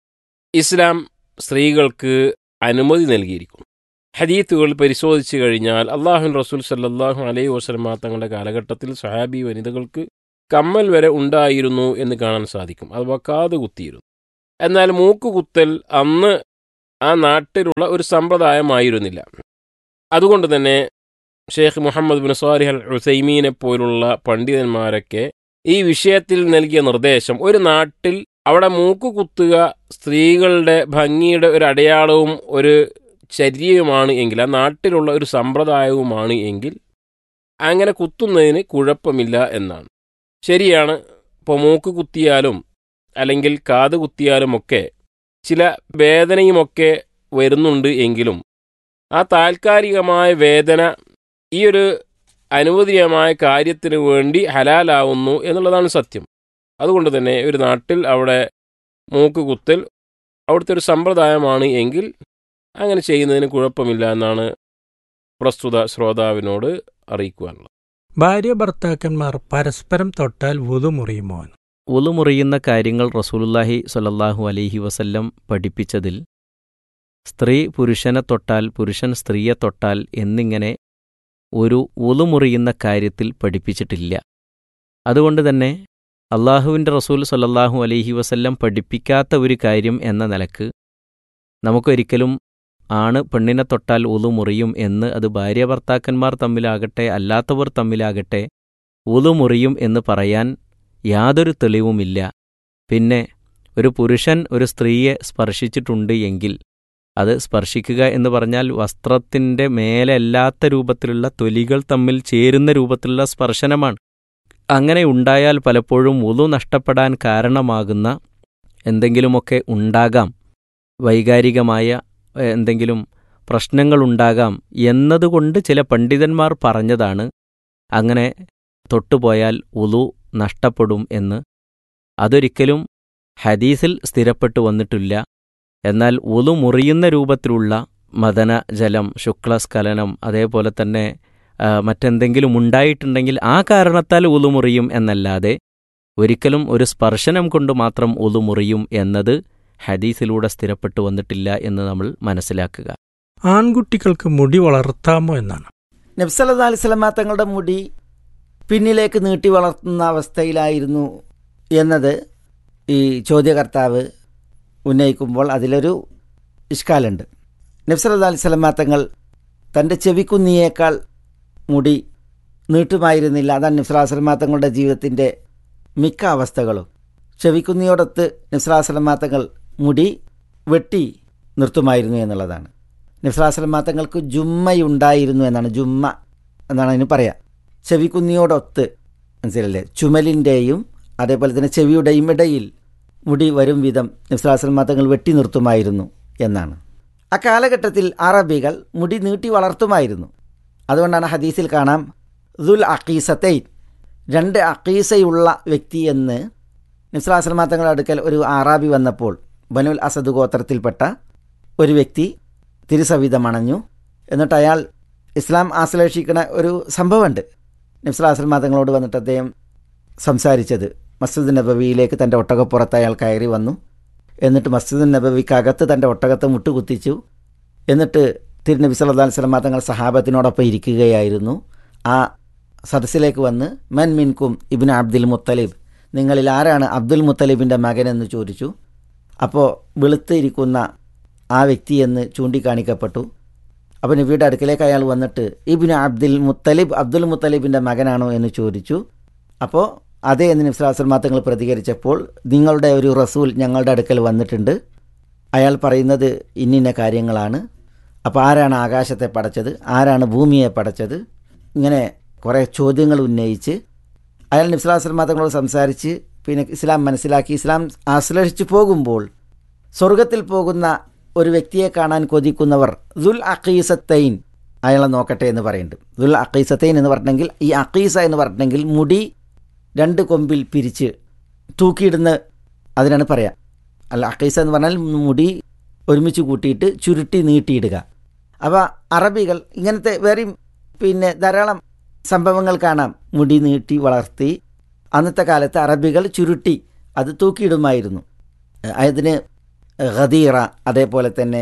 ഇസ്ലാം സ്ത്രീകൾക്ക് അനുമതി നൽകിയിരിക്കുന്നു ഹദീത്തുകൾ പരിശോധിച്ചു കഴിഞ്ഞാൽ അള്ളാഹുൻ റസൂൽ സല്ലാഹു അലൈഹി വസ്ലമ തങ്ങളുടെ കാലഘട്ടത്തിൽ സഹാബി വനിതകൾക്ക് കമ്മൽ വരെ ഉണ്ടായിരുന്നു എന്ന് കാണാൻ സാധിക്കും അത് വക്കാതെ കുത്തിയിരുന്നു എന്നാൽ മൂക്ക് കുത്തൽ അന്ന് ആ നാട്ടിലുള്ള ഒരു സമ്പ്രദായമായിരുന്നില്ല അതുകൊണ്ട് തന്നെ Sheikh Muhammad bin Salih al ഹുസൈമീനെ പോലുള്ള പണ്ഡിതന്മാരൊക്കെ ഈ വിഷയത്തിൽ നൽകിയ നിർദ്ദേശം ഒരു നാട്ടിൽ അവിടെ മൂക്ക് കുത്തുക സ്ത്രീകളുടെ ഭംഗിയുടെ ഒരു അടയാളവും ഒരു ചര്യയുമാണ് എങ്കിൽ ആ നാട്ടിലുള്ള ഒരു സമ്പ്രദായവുമാണ് എങ്കിൽ അങ്ങനെ കുത്തുന്നതിന് കുഴപ്പമില്ല എന്നാണ് ശരിയാണ് ഇപ്പോൾ മൂക്ക് കുത്തിയാലും അല്ലെങ്കിൽ കാത് കുത്തിയാലുമൊക്കെ ചില വേദനയുമൊക്കെ വരുന്നുണ്ട് എങ്കിലും ആ താൽക്കാലികമായ വേദന ഈ ഒരു അനുവദനീയമായ കാര്യത്തിന് വേണ്ടി ഹലാലാവുന്നു എന്നുള്ളതാണ് സത്യം അതുകൊണ്ട് തന്നെ ഒരു നാട്ടിൽ അവിടെ മൂക്ക് കുത്തൽ അവിടുത്തെ ഒരു സമ്പ്രദായമാണ് എങ്കിൽ അങ്ങനെ ചെയ്യുന്നതിന് കുഴപ്പമില്ല എന്നാണ് പ്രസ്തുത ശ്രോതാവിനോട് അറിയിക്കുവാനുള്ളത് ഭാര്യ ഭർത്താക്കന്മാർ പരസ്പരം തൊട്ടാൽ വുതു മുറിയുമോ ഒലുമുറിയുന്ന കാര്യങ്ങൾ റസൂലുല്ലാഹി സ്വല്ലല്ലാഹു അലൈഹി വസല്ലം പഠിപ്പിച്ചതിൽ സ്ത്രീ പുരുഷനെ തൊട്ടാൽ പുരുഷൻ സ്ത്രീയെ തൊട്ടാൽ എന്നിങ്ങനെ ഒരു ഒലുമുറിയുന്ന കാര്യത്തിൽ പഠിപ്പിച്ചിട്ടില്ല അതുകൊണ്ട് തന്നെ അള്ളാഹുവിൻ്റെ റസൂൽ സ്വല്ലല്ലാഹു അലൈഹി വസല്ലം പഠിപ്പിക്കാത്ത ഒരു കാര്യം എന്ന നിലക്ക് നമുക്കൊരിക്കലും ആണ് പെണ്ണിനെ തൊട്ടാൽ ഒലു മുറിയും എന്ന് അത് ഭാര്യ ഭർത്താക്കന്മാർ തമ്മിലാകട്ടെ അല്ലാത്തവർ തമ്മിലാകട്ടെ ഒലു മുറിയും എന്ന് പറയാൻ യാതൊരു തെളിവുമില്ല പിന്നെ ഒരു പുരുഷൻ ഒരു സ്ത്രീയെ സ്പർശിച്ചിട്ടുണ്ട് എങ്കിൽ അത് സ്പർശിക്കുക എന്ന് പറഞ്ഞാൽ വസ്ത്രത്തിൻ്റെ മേലല്ലാത്ത രൂപത്തിലുള്ള തൊലികൾ തമ്മിൽ ചേരുന്ന രൂപത്തിലുള്ള സ്പർശനമാണ് അങ്ങനെ ഉണ്ടായാൽ പലപ്പോഴും ഉതു നഷ്ടപ്പെടാൻ കാരണമാകുന്ന എന്തെങ്കിലുമൊക്കെ ഉണ്ടാകാം വൈകാരികമായ എഹ്, എന്തെങ്കിലും പ്രശ്നങ്ങളുണ്ടാകാം എന്നതുകൊണ്ട് ചില പണ്ഡിതന്മാർ പറഞ്ഞതാണ് അങ്ങനെ തൊട്ടുപോയാൽ ഉതു നഷ്ടപ്പെടും എന്ന് അതൊരിക്കലും ഹദീസിൽ സ്ഥിരപ്പെട്ടു വന്നിട്ടില്ല എന്നാൽ ഉതു മുറിയുന്ന രൂപത്തിലുള്ള മദന ജലം ശുക്ലസ്ഖലനം അതേപോലെ തന്നെ ആ, മറ്റെന്തെങ്കിലും ഉണ്ടായിട്ടുണ്ടെങ്കിൽ ആ കാരണത്താൽ ഉതു മുറിയും എന്നല്ലാതെ ഒരിക്കലും ഒരു സ്പർശനം കൊണ്ട് മാത്രം ഉതു മുറിയും എന്നത് ഹദീസിലൂടെ സ്ഥിരപ്പെട്ടു വന്നിട്ടില്ല എന്ന് നമ്മൾ മനസ്സിലാക്കുക ആൺകുട്ടികൾക്ക് മുടി വളർത്താമോ എന്നാണ് നബ്സല്ലാ അലിസ്ലമ തങ്ങളുടെ മുടി പിന്നിലേക്ക് നീട്ടി വളർത്തുന്ന അവസ്ഥയിലായിരുന്നു എന്നത് ഈ ചോദ്യകർത്താവ് ഉന്നയിക്കുമ്പോൾ അതിലൊരു ഇഷ്കാലുണ്ട് നബ്സല്ലാ അലിസ്ലമ തങ്ങൾ തൻ്റെ ചെവിക്കുന്നിയേക്കാൾ മുടി നീട്ടുമായിരുന്നില്ല അതാണ് നബ്സലാസ്ലമ തങ്ങളുടെ ജീവിതത്തിൻ്റെ മിക്ക അവസ്ഥകളും ചെവിക്കുന്നിയോടൊത്ത് നബ്സലാസ്ലമ തങ്ങൾ മുടി വെട്ടി നിർത്തുമായിരുന്നു എന്നുള്ളതാണ് നബ്സലാസ്ലമ തങ്ങൾക്ക് ജുമ്മയുണ്ടായിരുന്നു എന്നാണ് ജുമ്മ എന്നാണ് അതിന് പറയാം ചെവിക്കുന്നിയോടൊത്ത് മനസ്സിലല്ലേ ചുമലിൻ്റെയും അതേപോലെ തന്നെ ചെവിയുടെയും ഇടയിൽ മുടി വരും വിധം നബ്സലാസ്ലമ തങ്ങൾ വെട്ടി നിർത്തുമായിരുന്നു എന്നാണ് ആ കാലഘട്ടത്തിൽ അറബികൾ മുടി നീട്ടി വളർത്തുമായിരുന്നു അതുകൊണ്ടാണ് ഹദീസിൽ കാണാം ദുൽ അക്കീസത്തൈൻ രണ്ട് അക്കീസയുള്ള വ്യക്തി എന്ന് നിസ്ലാസ്ലമ തങ്ങളുടെ അടുക്കൽ ഒരു ആറാബി വന്നപ്പോൾ ബനുൽ അസദ് ഗോത്രത്തിൽപ്പെട്ട ഒരു വ്യക്തി തിരുസവിധമണഞ്ഞു എന്നിട്ട് അയാൾ ഇസ്ലാം ആശ്ലേഷിക്കുന്ന ഒരു സംഭവമുണ്ട് നിസ്ലാസ്ലമ തങ്ങളോട് വന്നിട്ട് അദ്ദേഹം സംസാരിച്ചത് മസ്ജിദ് നബവിയിലേക്ക് തൻ്റെ ഒട്ടകപ്പുറത്ത് അയാൾ കയറി വന്നു എന്നിട്ട് മസ്ജിദ് നബവിക്കകത്ത് തൻ്റെ ഒട്ടകത്തെ മുട്ടുകുത്തിച്ചു എന്നിട്ട് തിരുനബി സല്ലല്ലാഹു അലൈഹി വസല്ലം തങ്ങൾ സഹാബത്തിനോടൊപ്പം ഇരിക്കുകയായിരുന്നു ആ സദസ്സിലേക്ക് വന്ന് മൻ മിൻകും ഇബ്നു അബ്ദുൽ മുത്തലിബ് നിങ്ങളിൽ ആരാണ് അബ്ദുൽ മുത്തലിബിൻ്റെ മകൻ എന്ന് ചോദിച്ചു അപ്പോൾ വെളുത്ത് ഇരിക്കുന്ന ആ വ്യക്തി എന്ന് ചൂണ്ടിക്കാണിക്കപ്പെട്ടു അപ്പോൾ നബിയുടെ അടുക്കലേക്ക് അയാൾ വന്നിട്ട് ഇബ്നു അബ്ദുൽ മുത്തലിബ് അബ്ദുൽ മുത്തലിബിൻ്റെ മകനാണോ എന്ന് ചോദിച്ചു അപ്പോൾ അതേ എന്ന് നിസ്ലാസ്ലമാ തങ്ങൾ പ്രതികരിച്ചപ്പോൾ നിങ്ങളുടെ ഒരു റസൂൽ ഞങ്ങളുടെ അടുക്കൽ വന്നിട്ടുണ്ട് അയാൾ പറയുന്നത് ഇന്നിന്ന കാര്യങ്ങളാണ് അപ്പോൾ ആരാണ് ആകാശത്തെ പടച്ചത് ആരാണ് ഭൂമിയെ പടച്ചത് ഇങ്ങനെ കുറേ ചോദ്യങ്ങൾ ഉന്നയിച്ച് അയാൾ നിസ്ലാസ്ലമാ തങ്ങളോട് സംസാരിച്ച് പിന്നെ ഇസ്ലാം മനസ്സിലാക്കി ഇസ്ലാം ആശ്ലേഷിച്ച് പോകുമ്പോൾ സ്വർഗത്തിൽ പോകുന്ന ഒരു വ്യക്തിയെ കാണാൻ കൊതിക്കുന്നവർ ദുൽ അഖീസത്തൈൻ അയാളെ നോക്കട്ടെ എന്ന് പറയുന്നുണ്ട് ദുൽ അഖീസത്തൈൻ എന്ന് പറഞ്ഞെങ്കിൽ ഈ അഖീസ എന്ന് പറഞ്ഞെങ്കിൽ മുടി രണ്ട് കൊമ്പിൽ പിരിച്ച് തൂക്കിയിടുന്ന അതിനാണ് പറയാം അല്ല അഖീസ എന്ന് പറഞ്ഞാൽ മുടി ഒരുമിച്ച് കൂട്ടിയിട്ട് ചുരുട്ടി നീട്ടിയിടുക അപ്പോൾ അറബികൾ ഇങ്ങനത്തെ വേറെയും പിന്നെ ധാരാളം സംഭവങ്ങൾ കാണാം മുടി നീട്ടി വളർത്തി അന്നത്തെ കാലത്ത് അറബികൾ ചുരുട്ടി അത് തൂക്കിയിടുമായിരുന്നു അതിന് ഖദീറ അതേപോലെ തന്നെ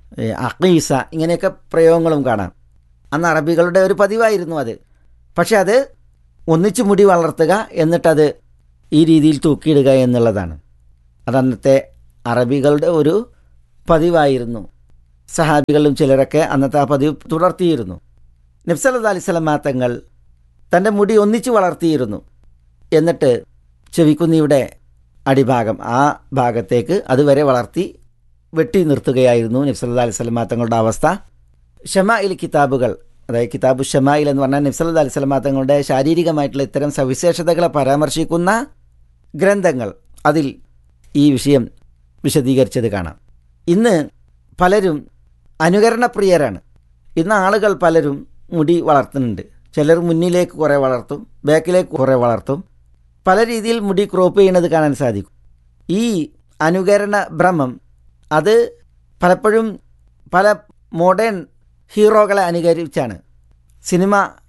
അഖീസ ഇങ്ങനെയൊക്കെ പ്രയോഗങ്ങളും കാണാം അന്ന് അറബികളുടെ ഒരു പതിവായിരുന്നു അത് പക്ഷെ അത് ഒന്നിച്ച് മുടി വളർത്തുക എന്നിട്ടത് ഈ രീതിയിൽ തൂക്കിയിടുക എന്നുള്ളതാണ് അതന്നത്തെ അറബികളുടെ ഒരു പതിവായിരുന്നു സഹാബികളും ചിലരൊക്കെ അന്നത്തെ ആ പതിവ് തുടർത്തിയിരുന്നു നബ്സല്ലാ അലിസ്ലമാ തങ്ങൾ തൻ്റെ മുടി ഒന്നിച്ച് വളർത്തിയിരുന്നു എന്നിട്ട് ചെവിക്കുന്നിയുടെ അടിഭാഗം ആ ഭാഗത്തേക്ക് അതുവരെ വളർത്തി വെട്ടി നിർത്തുകയായിരുന്നു നബ്സല്ലാ അലിസ്ലമാ തങ്ങളുടെ അവസ്ഥ ഷമായിൽ കിതാബുകൾ അതായത് കിതാബു ഷമായിൽ എന്ന് പറഞ്ഞാൽ നബ്സല്ലാ അലിസ്ലമാ തങ്ങളുടെ ശാരീരികമായിട്ടുള്ള ഇത്തരം സവിശേഷതകളെ പരാമർശിക്കുന്ന ഗ്രന്ഥങ്ങൾ അതിൽ ഈ വിഷയം വിശദീകരിച്ചത് കാണാം ഇന്ന് പലരും അനുകരണപ്രിയരാണ് ഇന്ന് ആളുകൾ പലരും മുടി വളർത്തുന്നുണ്ട് ചിലർ മുന്നിലേക്ക് കുറേ വളർത്തും ബാക്കിലേക്ക് കുറേ വളർത്തും പല രീതിയിൽ മുടി ക്രോപ്പ് ചെയ്യുന്നത് കാണാൻ സാധിക്കും ഈ അനുകരണ ഭ്രമം അത് പലപ്പോഴും പല മോഡേൺ ഹീറോകളെ അനുകരിച്ചാണ് സിനിമ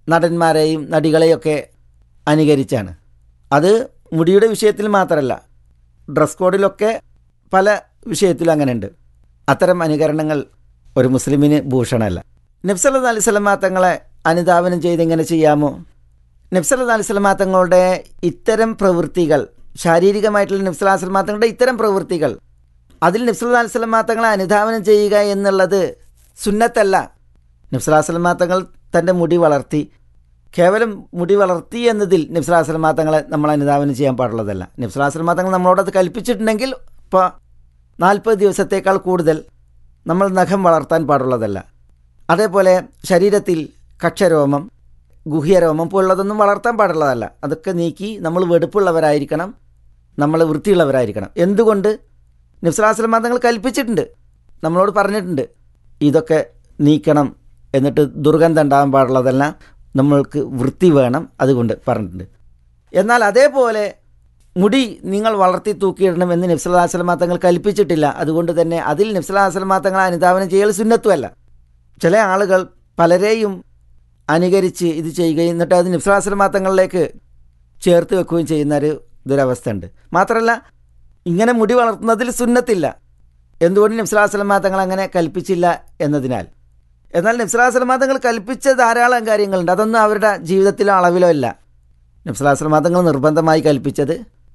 നടന്മാരെയും നടികളെയൊക്കെ അനുകരിച്ചാണ് അത് മുടിയുടെ വിഷയത്തിൽ മാത്രമല്ല ഡ്രസ് കോഡിലൊക്കെ പല വിഷയത്തിലും അങ്ങനെയുണ്ട് അത്തരം അനുകരണങ്ങൾ ഒരു മുസ്ലിമിന് ഭൂഷണമല്ല നബ്സല്ലാ അലൈഹി സ്വലമാ തങ്ങളെ അനുധാവനം ചെയ്ത് ഇങ്ങനെ ചെയ്യാമോ നബ്സല്ലാ അലൈഹി സ്വലമാ തങ്ങളുടെ ഇത്തരം പ്രവൃത്തികൾ ശാരീരികമായിട്ടുള്ള നബ്സല്ലാ സ്വലമാ തങ്ങളുടെ ഇത്തരം പ്രവൃത്തികൾ അതിൽ നബ്സല്ലാ അലൈഹി സ്വലമാ തങ്ങളെ അനുധാവനം ചെയ്യുക എന്നുള്ളത് സുന്നത്തല്ല നബ്സല്ലാ സ്വലമാ തങ്ങൾ തൻ്റെ മുടി വളർത്തി കേവലം മുടി വളർത്തി എന്നതിൽ നബ്സല്ലാ സ്വലമാ തങ്ങളെ നമ്മൾ അനുധാവനം ചെയ്യാൻ പാടുള്ളതല്ല നബ്സല്ലാ സ്വലമാ തങ്ങൾ നമ്മളോടത് കൽപ്പിച്ചിട്ടുണ്ടെങ്കിൽ ഇപ്പോൾ നാൽപ്പത് ദിവസത്തേക്കാൾ കൂടുതൽ നമ്മൾ നഖം വളർത്താൻ പാടുള്ളതല്ല അതേപോലെ ശരീരത്തിൽ കക്ഷരോമം ഗുഹ്യരോമം പോലുള്ളതൊന്നും വളർത്താൻ പാടുള്ളതല്ല അതൊക്കെ നീക്കി നമ്മൾ വെടുപ്പുള്ളവരായിരിക്കണം നമ്മൾ വൃത്തിയുള്ളവരായിരിക്കണം എന്തുകൊണ്ട് നിഫ്സലാസ്ലം തങ്ങൾ കൽപ്പിച്ചിട്ടുണ്ട് നമ്മളോട് പറഞ്ഞിട്ടുണ്ട് ഇതൊക്കെ നീക്കണം എന്നിട്ട് ദുർഗന്ധം ഉണ്ടാകാൻ പാടുള്ളതല്ല നമ്മൾക്ക് വൃത്തി വേണം അതുകൊണ്ട് പറഞ്ഞിട്ടുണ്ട് എന്നാൽ അതേപോലെ മുടി നിങ്ങൾ വളർത്തി തൂക്കിയിടണം എന്ന് നബ്സലാസ്ലമാ തങ്ങൾ കൽപ്പിച്ചിട്ടില്ല അതുകൊണ്ട് തന്നെ അതിൽ നബ്സലാസ്ലമാ തങ്ങൾ അനുധാവനം ചെയ്യൽ സുന്നത്തുമല്ല ചില ആളുകൾ പലരെയും അനുകരിച്ച് ഇത് ചെയ്യുകയും എന്നിട്ട് അത് നബ്സലാസ്ലമാ തങ്ങളിലേക്ക് ചേർത്ത് വെക്കുകയും ചെയ്യുന്ന ഒരു ദുരവസ്ഥ ഉണ്ട് മാത്രമല്ല ഇങ്ങനെ മുടി വളർത്തുന്നതിൽ സുന്നത്തില്ല എന്തുകൊണ്ട് നബ്സലാസ്ലമാ തങ്ങൾ അങ്ങനെ കൽപ്പിച്ചില്ല എന്നതിനാൽ എന്നാൽ നബ്സലാസ്ലമാ തങ്ങൾ കൽപ്പിച്ച ധാരാളം കാര്യങ്ങളുണ്ട് അതൊന്നും അവരുടെ ജീവിതത്തിലോ അളവിലോ ഇല്ല നബ്സലാസ്ലമാ തങ്ങൾ നിർബന്ധമായി കൽപ്പിച്ചത്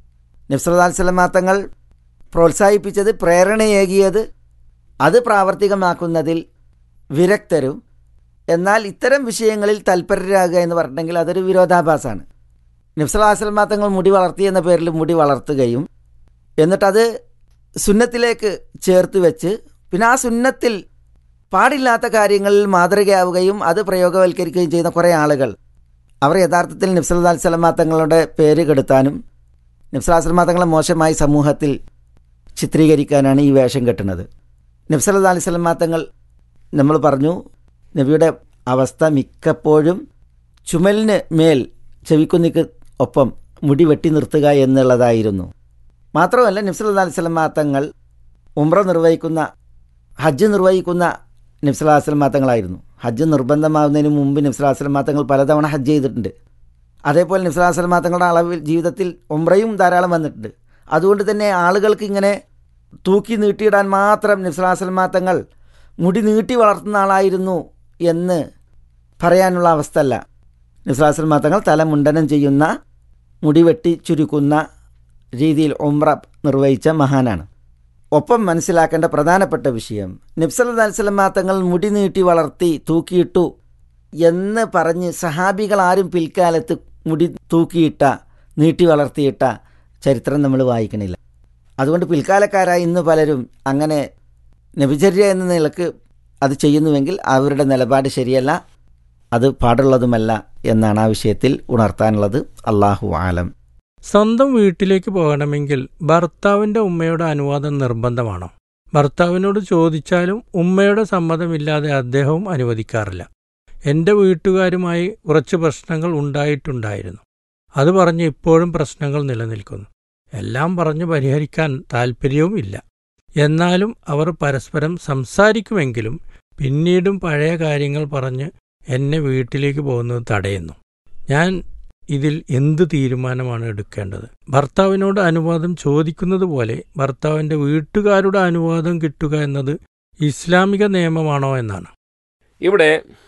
നബ്സലാസ്ലമാ തങ്ങൾ പ്രോത്സാഹിപ്പിച്ചത് പ്രേരണയേകിയത് അത് പ്രാവർത്തികമാക്കുന്നതിൽ വിരക്തരും എന്നാൽ ഇത്തരം വിഷയങ്ങളിൽ തൽപരരാകുക എന്ന് പറഞ്ഞിട്ടുണ്ടെങ്കിൽ അതൊരു വിരോധാഭാസമാണ് നബ്സലാസ്ലമാ തങ്ങൾ മുടി വളർത്തി എന്ന പേരിൽ മുടി വളർത്തുകയും എന്നിട്ടത് സുന്നത്തിലേക്ക് ചേർത്ത് വെച്ച് പിന്നെ ആ സുന്നത്തിൽ പാടില്ലാത്ത കാര്യങ്ങളിൽ മാതൃകയാവുകയും അത് പ്രയോഗവൽക്കരിക്കുകയും ചെയ്യുന്ന കുറേ ആളുകൾ അവർ യഥാർത്ഥത്തിൽ നബ്സല്ലാ സ്വലമാ തങ്ങളുടെ പേര് കെടുത്താനും നബ്സലാസ്ലമാ തങ്ങളെ മോശമായി സമൂഹത്തിൽ ചിത്രീകരിക്കാനാണ് ഈ വേഷം കെട്ടുന്നത് നബ്സല്ലാ അലൈഹി സ്വലമാ തങ്ങൾ നമ്മൾ പറഞ്ഞു നബിയുടെ അവസ്ഥ മിക്കപ്പോഴും ചുമലിന് മേൽ ചെവിക്കുന്നിക്ക് ഒപ്പം മുടി വെട്ടി നിർത്തുക എന്നുള്ളതായിരുന്നു മാത്രമല്ല നബ്സല്ലാ അലൈഹി സ്വലമാ തങ്ങൾ ഉംറ നിർവഹിക്കുന്ന ഹജ്ജ് നിർവഹിക്കുന്ന നബ്സലാസ്ലം തങ്ങളായിരുന്നു ഹജ്ജ് നിർബന്ധമാകുന്നതിന് മുമ്പ് നബ്സലാസ്ലം തങ്ങൾ പലതവണ ഹജ്ജ് ചെയ്തിട്ടുണ്ട് അതേപോലെ നബ്സലാസ്ലം തങ്ങളുടെ അളവിൽ ജീവിതത്തിൽ ഉംറയും ധാരാളം വന്നിട്ടുണ്ട് അതുകൊണ്ട് തന്നെ ആളുകൾക്ക് ഇങ്ങനെ തൂക്കി നീട്ടിയിടാൻ മാത്രം നബ്സലാസ്ലം തങ്ങൾ മുടി നീട്ടി വളർത്തുന്ന ആളായിരുന്നു എന്ന് പറയാനുള്ള അവസ്ഥ അല്ല നബ്സലാസ്ലം തങ്ങൾ തല മുണ്ടനം ചെയ്യുന്ന മുടി വെട്ടി ചുരുക്കുന്ന രീതിയിൽ ഉംറ നിർവഹിച്ച മഹാനാണ് ഒപ്പം മനസ്സിലാക്കേണ്ട പ്രധാനപ്പെട്ട വിഷയം നബ്സല്ലാ അലിസ്ലമ തങ്ങൾ മുടി നീട്ടി വളർത്തി തൂക്കിയിട്ടു എന്ന് പറഞ്ഞ് സഹാബികൾ ആരും പിൽക്കാലത്ത് മുടി തൂക്കിയിട്ട നീട്ടി വളർത്തിയിട്ട ചരിത്രം നമ്മൾ വായിക്കണില്ല അതുകൊണ്ട് പിൽക്കാലക്കാരായ ഇന്ന് പലരും അങ്ങനെ നബിചര്യ എന്ന നിലക്ക് അത് ചെയ്യുന്നുവെങ്കിൽ അവരുടെ നിലപാട് ശരിയല്ല അത് പാടുള്ളതുമല്ല എന്നാണ് ആ വിഷയത്തിൽ ഉണർത്താനുള്ളത് അള്ളാഹു ആലം സ്വന്തം വീട്ടിലേക്ക് പോകണമെങ്കിൽ ഭർത്താവിന്റെ ഉമ്മയുടെ അനുവാദം നിർബന്ധമാണോ ഭർത്താവിനോട് ചോദിച്ചാലും ഉമ്മയുടെ സമ്മതമില്ലാതെ അദ്ദേഹവും അനുവദിക്കാറില്ല എന്റെ വീട്ടുകാരുമായി കുറച്ച് പ്രശ്നങ്ങൾ ഉണ്ടായിട്ടുണ്ടായിരുന്നു അത് പറഞ്ഞ് ഇപ്പോഴും പ്രശ്നങ്ങൾ നിലനിൽക്കുന്നു എല്ലാം പറഞ്ഞു പരിഹരിക്കാൻ താൽപ്പര്യവും ഇല്ല എന്നാലും അവർ പരസ്പരം സംസാരിക്കുമെങ്കിലും പിന്നീടും പഴയ കാര്യങ്ങൾ പറഞ്ഞ് എന്നെ വീട്ടിലേക്ക് പോകുന്നത് തടയുന്നു ഞാൻ ഇതിൽ എന്ത് തീരുമാനമാണ് എടുക്കേണ്ടത് ഭർത്താവിനോട് അനുവാദം ചോദിക്കുന്നത് പോലെ ഭർത്താവിന്റെ വീട്ടുകാരുടെ അനുവാദം കിട്ടുക എന്നത് ഇസ്ലാമിക നിയമമാണോ എന്നാണ് ഇവിടെ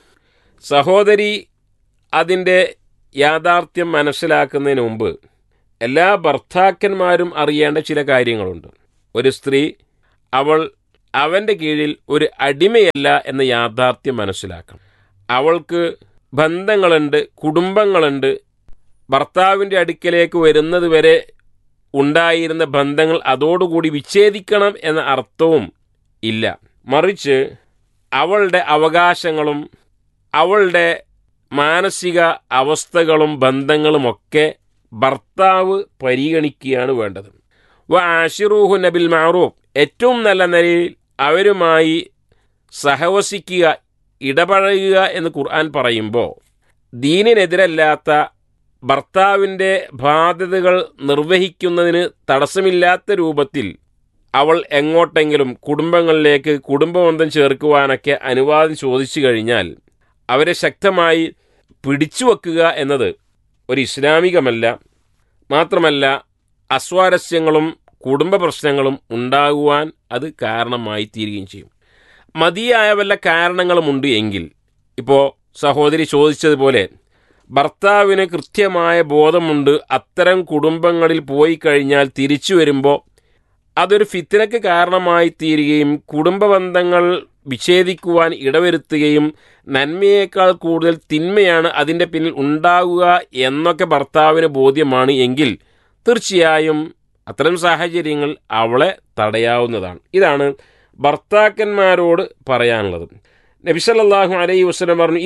സഹോദരി അതിൻ്റെ യാഥാർത്ഥ്യം മനസ്സിലാക്കുന്നതിന് മുമ്പ് എല്ലാ ഭർത്താക്കന്മാരും അറിയേണ്ട ചില കാര്യങ്ങളുണ്ട് ഒരു സ്ത്രീ അവൾ അവൻ്റെ കീഴിൽ ഒരു അടിമയല്ല എന്ന യാഥാർത്ഥ്യം മനസ്സിലാക്കണം അവൾക്ക് ബന്ധങ്ങളുണ്ട് കുടുംബങ്ങളുണ്ട് ഭർത്താവിൻ്റെ അടുക്കലേക്ക് വരുന്നത് വരെ ഉണ്ടായിരുന്ന ബന്ധങ്ങൾ അതോടുകൂടി വിച്ഛേദിക്കണം എന്ന അർത്ഥവും ഇല്ല മറിച്ച് അവളുടെ അവകാശങ്ങളും അവളുടെ മാനസിക അവസ്ഥകളും ബന്ധങ്ങളുമൊക്കെ ഭർത്താവ് പരിഗണിക്കുകയാണ് വേണ്ടത് വ ആഷിറൂഹു നബിൽ മാറൂഫ് ഏറ്റവും നല്ല നിലയിൽ അവരുമായി സഹവസിക്കുക ഇടപഴകുക എന്ന് ഖുർആൻ പറയുമ്പോൾ ദീനിനെതിരല്ലാത്ത ഭർത്താവിൻ്റെ ബാധ്യതകൾ നിർവഹിക്കുന്നതിന് തടസ്സമില്ലാത്ത രൂപത്തിൽ അവൾ എങ്ങോട്ടെങ്കിലും കുടുംബങ്ങളിലേക്ക് കുടുംബബന്ധം ചേർക്കുവാനൊക്കെ അനുവാദം ചോദിച്ചു കഴിഞ്ഞാൽ അവരെ ശക്തമായി പിടിച്ചു വെക്കുക എന്നത് ഒരു ഇസ്ലാമികമല്ല മാത്രമല്ല അസ്വാരസ്യങ്ങളും കുടുംബ പ്രശ്നങ്ങളും ഉണ്ടാകുവാൻ അത് കാരണമായി തീരുകയും ചെയ്യും മതിയായ വല്ല കാരണങ്ങളുമുണ്ട് എങ്കിൽ ഇപ്പോൾ സഹോദരി ചോദിച്ചതുപോലെ ഭർത്താവിന് കൃത്യമായ ബോധമുണ്ട് അത്തരം കുടുംബങ്ങളിൽ പോയി കഴിഞ്ഞാൽ തിരിച്ചു വരുമ്പോൾ അതൊരു ഫിത്തിനക്ക് കാരണമായി തീരുകയും കുടുംബ ബന്ധങ്ങൾ വിച്ഛേദിക്കുവാൻ ഇടവരുത്തുകയും നന്മയേക്കാൾ കൂടുതൽ തിന്മയാണ് അതിൻ്റെ പിന്നിൽ ഉണ്ടാകുക എന്നൊക്കെ ഭർത്താവിന് ബോധ്യമാണ് എങ്കിൽ തീർച്ചയായും അത്തരം സാഹചര്യങ്ങൾ അവളെ തടയാവുന്നതാണ് ഇതാണ് ഭർത്താക്കന്മാരോട് പറയാനുള്ളത് നബിസല്ലാഹു അലൈഹി വസ്ലം പറഞ്ഞു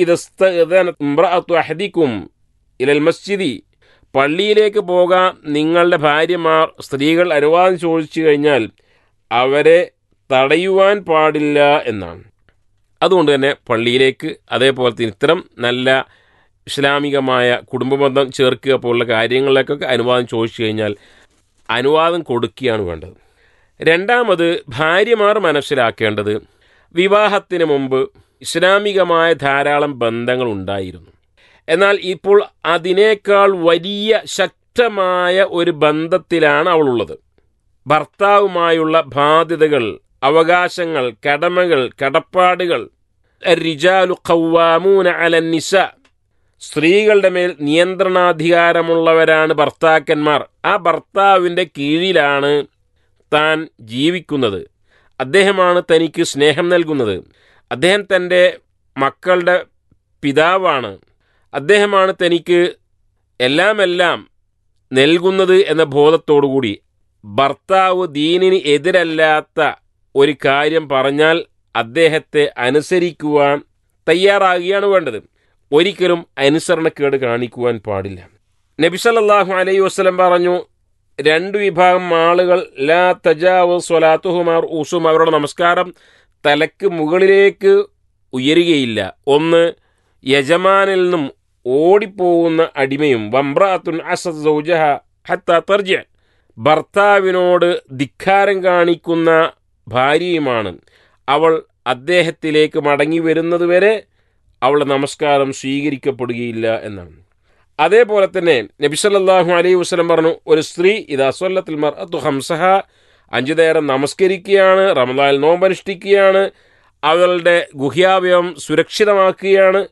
ഇതസ്തു അഹദിക്കും ഇലൽ മസ്ജിദി പള്ളിയിലേക്ക് പോകാൻ നിങ്ങളുടെ ഭാര്യമാർ സ്ത്രീകൾ അനുവാദം ചോദിച്ചു കഴിഞ്ഞാൽ അവരെ തടയുവാൻ പാടില്ല എന്നാണ് അതുകൊണ്ട് തന്നെ പള്ളിയിലേക്ക് അതേപോലെ തന്നെ ഇത്തരം നല്ല ഇസ്ലാമികമായ കുടുംബബന്ധം ചേർക്കുക പോലുള്ള കാര്യങ്ങളിലേക്കൊക്കെ അനുവാദം ചോദിച്ചു കഴിഞ്ഞാൽ അനുവാദം കൊടുക്കുകയാണ് വേണ്ടത് രണ്ടാമത് ഭാര്യമാർ മനസ്സിലാക്കേണ്ടത് വിവാഹത്തിന് മുമ്പ് ഇസ്ലാമികമായ ധാരാളം ബന്ധങ്ങൾ ഉണ്ടായിരുന്നു എന്നാൽ ഇപ്പോൾ അതിനേക്കാൾ വലിയ ശക്തമായ ഒരു ബന്ധത്തിലാണ് അവളുള്ളത് ഭർത്താവുമായുള്ള ബാധ്യതകൾ അവകാശങ്ങൾ കടമകൾ കടപ്പാടുകൾ റിജാലു ഖവ്വാമൂന അലന്നിസ സ്ത്രീകളുടെ മേൽ നിയന്ത്രണാധികാരമുള്ളവരാണ് ഭർത്താക്കന്മാർ ആ ഭർത്താവിൻ്റെ കീഴിലാണ് താൻ ജീവിക്കുന്നത് അദ്ദേഹമാണ് തനിക്ക് സ്നേഹം നൽകുന്നത് അദ്ദേഹം തൻ്റെ മക്കളുടെ പിതാവാണ് അദ്ദേഹമാണ് തനിക്ക് എല്ലാമെല്ലാം നൽകുന്നത് എന്ന ബോധത്തോടുകൂടി ഭർത്താവ് ദീനിന് എതിരല്ലാത്ത ഒരു കാര്യം പറഞ്ഞാൽ അദ്ദേഹത്തെ അനുസരിക്കുവാൻ തയ്യാറാകുകയാണ് വേണ്ടത് ഒരിക്കലും അനുസരണക്കേട് കാണിക്കുവാൻ പാടില്ല നബിസല്ലാഹു അലൈഹി വസ്ലം പറഞ്ഞു രണ്ട് വിഭാഗം ആളുകൾ ലാ തജാവ് സ്വലാത്തുഹുമാർ ഊസും അവരുടെ നമസ്കാരം തലക്ക് മുകളിലേക്ക് ഉയരുകയില്ല ഒന്ന് യജമാനിൽ നിന്നും ഓടിപ്പോകുന്ന അടിമയും വംബ്രാത്തുൻ അസദ് സൗജഹ ഹത്ത തർജ ഭർത്താവിനോട് ധിക്കാരം കാണിക്കുന്ന ഭാര്യയുമാണ് അവൾ അദ്ദേഹത്തിലേക്ക് മടങ്ങി വരുന്നതുവരെ അവളുടെ നമസ്കാരം സ്വീകരിക്കപ്പെടുകയില്ല എന്നാണ് അതേപോലെ തന്നെ നബിസല്ലാഹു അലൈഹി വസ്ലം പറഞ്ഞു ഒരു സ്ത്രീ ഇത് അസ്വല്ലത്തിൽ മർ അതു ഹംസഹ അഞ്ചു നേരം നമസ്കരിക്കുകയാണ് റമദാൽ നോമ്പനുഷ്ഠിക്കുകയാണ് അവളുടെ ഗുഹ്യാവയവം സുരക്ഷിതമാക്കുകയാണ്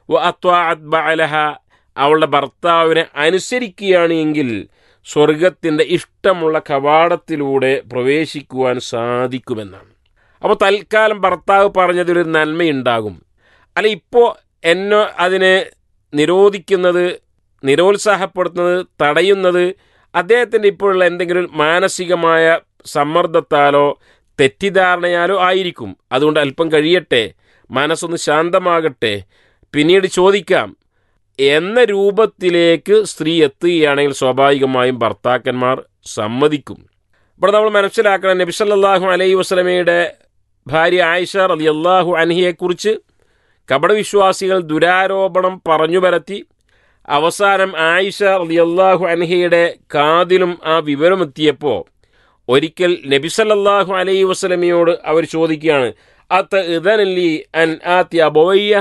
അലഹ അവളുടെ ഭർത്താവിനെ അനുസരിക്കുകയാണ് എങ്കിൽ സ്വർഗത്തിൻ്റെ ഇഷ്ടമുള്ള കവാടത്തിലൂടെ പ്രവേശിക്കുവാൻ സാധിക്കുമെന്നാണ് അപ്പോൾ തൽക്കാലം ഭർത്താവ് പറഞ്ഞതിലൊരു നന്മയുണ്ടാകും അല്ല ഇപ്പോൾ എന്നെ അതിനെ നിരോധിക്കുന്നത് നിരോത്സാഹപ്പെടുത്തുന്നത് തടയുന്നത് അദ്ദേഹത്തിൻ്റെ ഇപ്പോഴുള്ള എന്തെങ്കിലും മാനസികമായ സമ്മർദ്ദത്താലോ തെറ്റിദ്ധാരണയാലോ ആയിരിക്കും അതുകൊണ്ട് അല്പം കഴിയട്ടെ മനസ്സൊന്ന് ശാന്തമാകട്ടെ പിന്നീട് ചോദിക്കാം എന്ന രൂപത്തിലേക്ക് സ്ത്രീ എത്തുകയാണെങ്കിൽ സ്വാഭാവികമായും ഭർത്താക്കന്മാർ സമ്മതിക്കും ഇവിടെ നമ്മൾ മനസ്സിലാക്കണം നബി സല്ലല്ലാഹു അലൈഹി വസ്ലമയുടെ ഭാര്യ ആയിഷ റലി അള്ളാഹു അൻഹിയെക്കുറിച്ച് കപടവിശ്വാസികൾ ദുരാരോപണം പറഞ്ഞു പരത്തി അവസാനം ആയിഷ റലി അള്ളാഹു അൻഹയുടെ കാതിലും ആ വിവരമെത്തിയപ്പോൾ ഒരിക്കൽ നബി സല്ലല്ലാഹു അലൈഹി വസ്ലമയോട് അവർ ചോദിക്കുകയാണ് അത്ത ഇതനല്ലി അൻ ആത്തി അബോയ്യ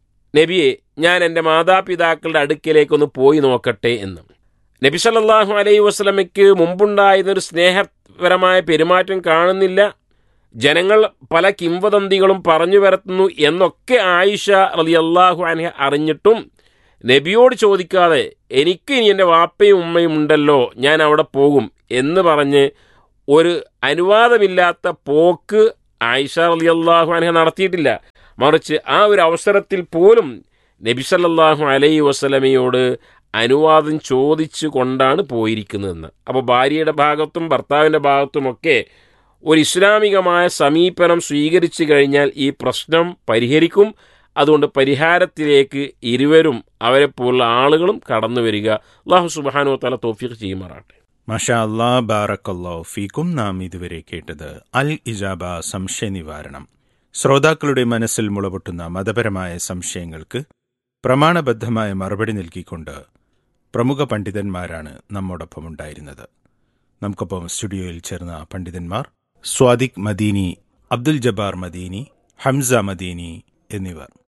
നബിയെ ഞാൻ എൻ്റെ മാതാപിതാക്കളുടെ അടുക്കലേക്കൊന്ന് പോയി നോക്കട്ടെ എന്ന് നബി സല്ലല്ലാഹു അലൈഹി വസ്ലമയ്ക്ക് മുമ്പുണ്ടായിരുന്നൊരു സ്നേഹപരമായ പെരുമാറ്റം കാണുന്നില്ല ജനങ്ങൾ പല കിംവദന്തികളും പറഞ്ഞു വരത്തുന്നു എന്നൊക്കെ ആയിഷ റലി അള്ളാഹു അൻഹ അറിഞ്ഞിട്ടും നബിയോട് ചോദിക്കാതെ എനിക്ക് ഇനി എൻ്റെ വാപ്പയും ഉമ്മയും ഉണ്ടല്ലോ ഞാൻ അവിടെ പോകും എന്ന് പറഞ്ഞ് ഒരു അനുവാദമില്ലാത്ത പോക്ക് ആയിഷ റലി അള്ളാഹു അൻഹ നടത്തിയിട്ടില്ല മറിച്ച് ആ ഒരു അവസരത്തിൽ പോലും നബി സല്ലല്ലാഹു അലൈഹി വസല്ലമയോട് അനുവാദം ചോദിച്ചു കൊണ്ടാണ് പോയിരിക്കുന്നതെന്ന് അപ്പോൾ ഭാര്യയുടെ ഭാഗത്തും ഭർത്താവിൻ്റെ ഭാഗത്തുമൊക്കെ ഒരു ഇസ്ലാമികമായ സമീപനം സ്വീകരിച്ചു കഴിഞ്ഞാൽ ഈ പ്രശ്നം പരിഹരിക്കും അതുകൊണ്ട് പരിഹാരത്തിലേക്ക് ഇരുവരും അവരെ പോലുള്ള ആളുകളും കടന്നു വരിക അള്ളാഹു സുബാനു തല തോഫീഖ് ചെയ്യുമാറാട്ടെ മഷാ അല്ലാ ബാറക്കല്ലോ ഫീക്കും നാം ഇതുവരെ കേട്ടത് അൽ ഇജാബ സംശയ നിവാരണം ശ്രോതാക്കളുടെ മനസ്സിൽ മുളപൊട്ടുന്ന മതപരമായ സംശയങ്ങൾക്ക് പ്രമാണബദ്ധമായ മറുപടി നൽകിക്കൊണ്ട് പ്രമുഖ പണ്ഡിതന്മാരാണ് നമ്മോടൊപ്പം ഉണ്ടായിരുന്നത് നമുക്കൊപ്പം സ്റ്റുഡിയോയിൽ ചേർന്ന പണ്ഡിതന്മാർ സ്വാദിഖ് മദീനി അബ്ദുൽ ജബ്ബാർ മദീനി ഹംസ മദീനി എന്നിവർ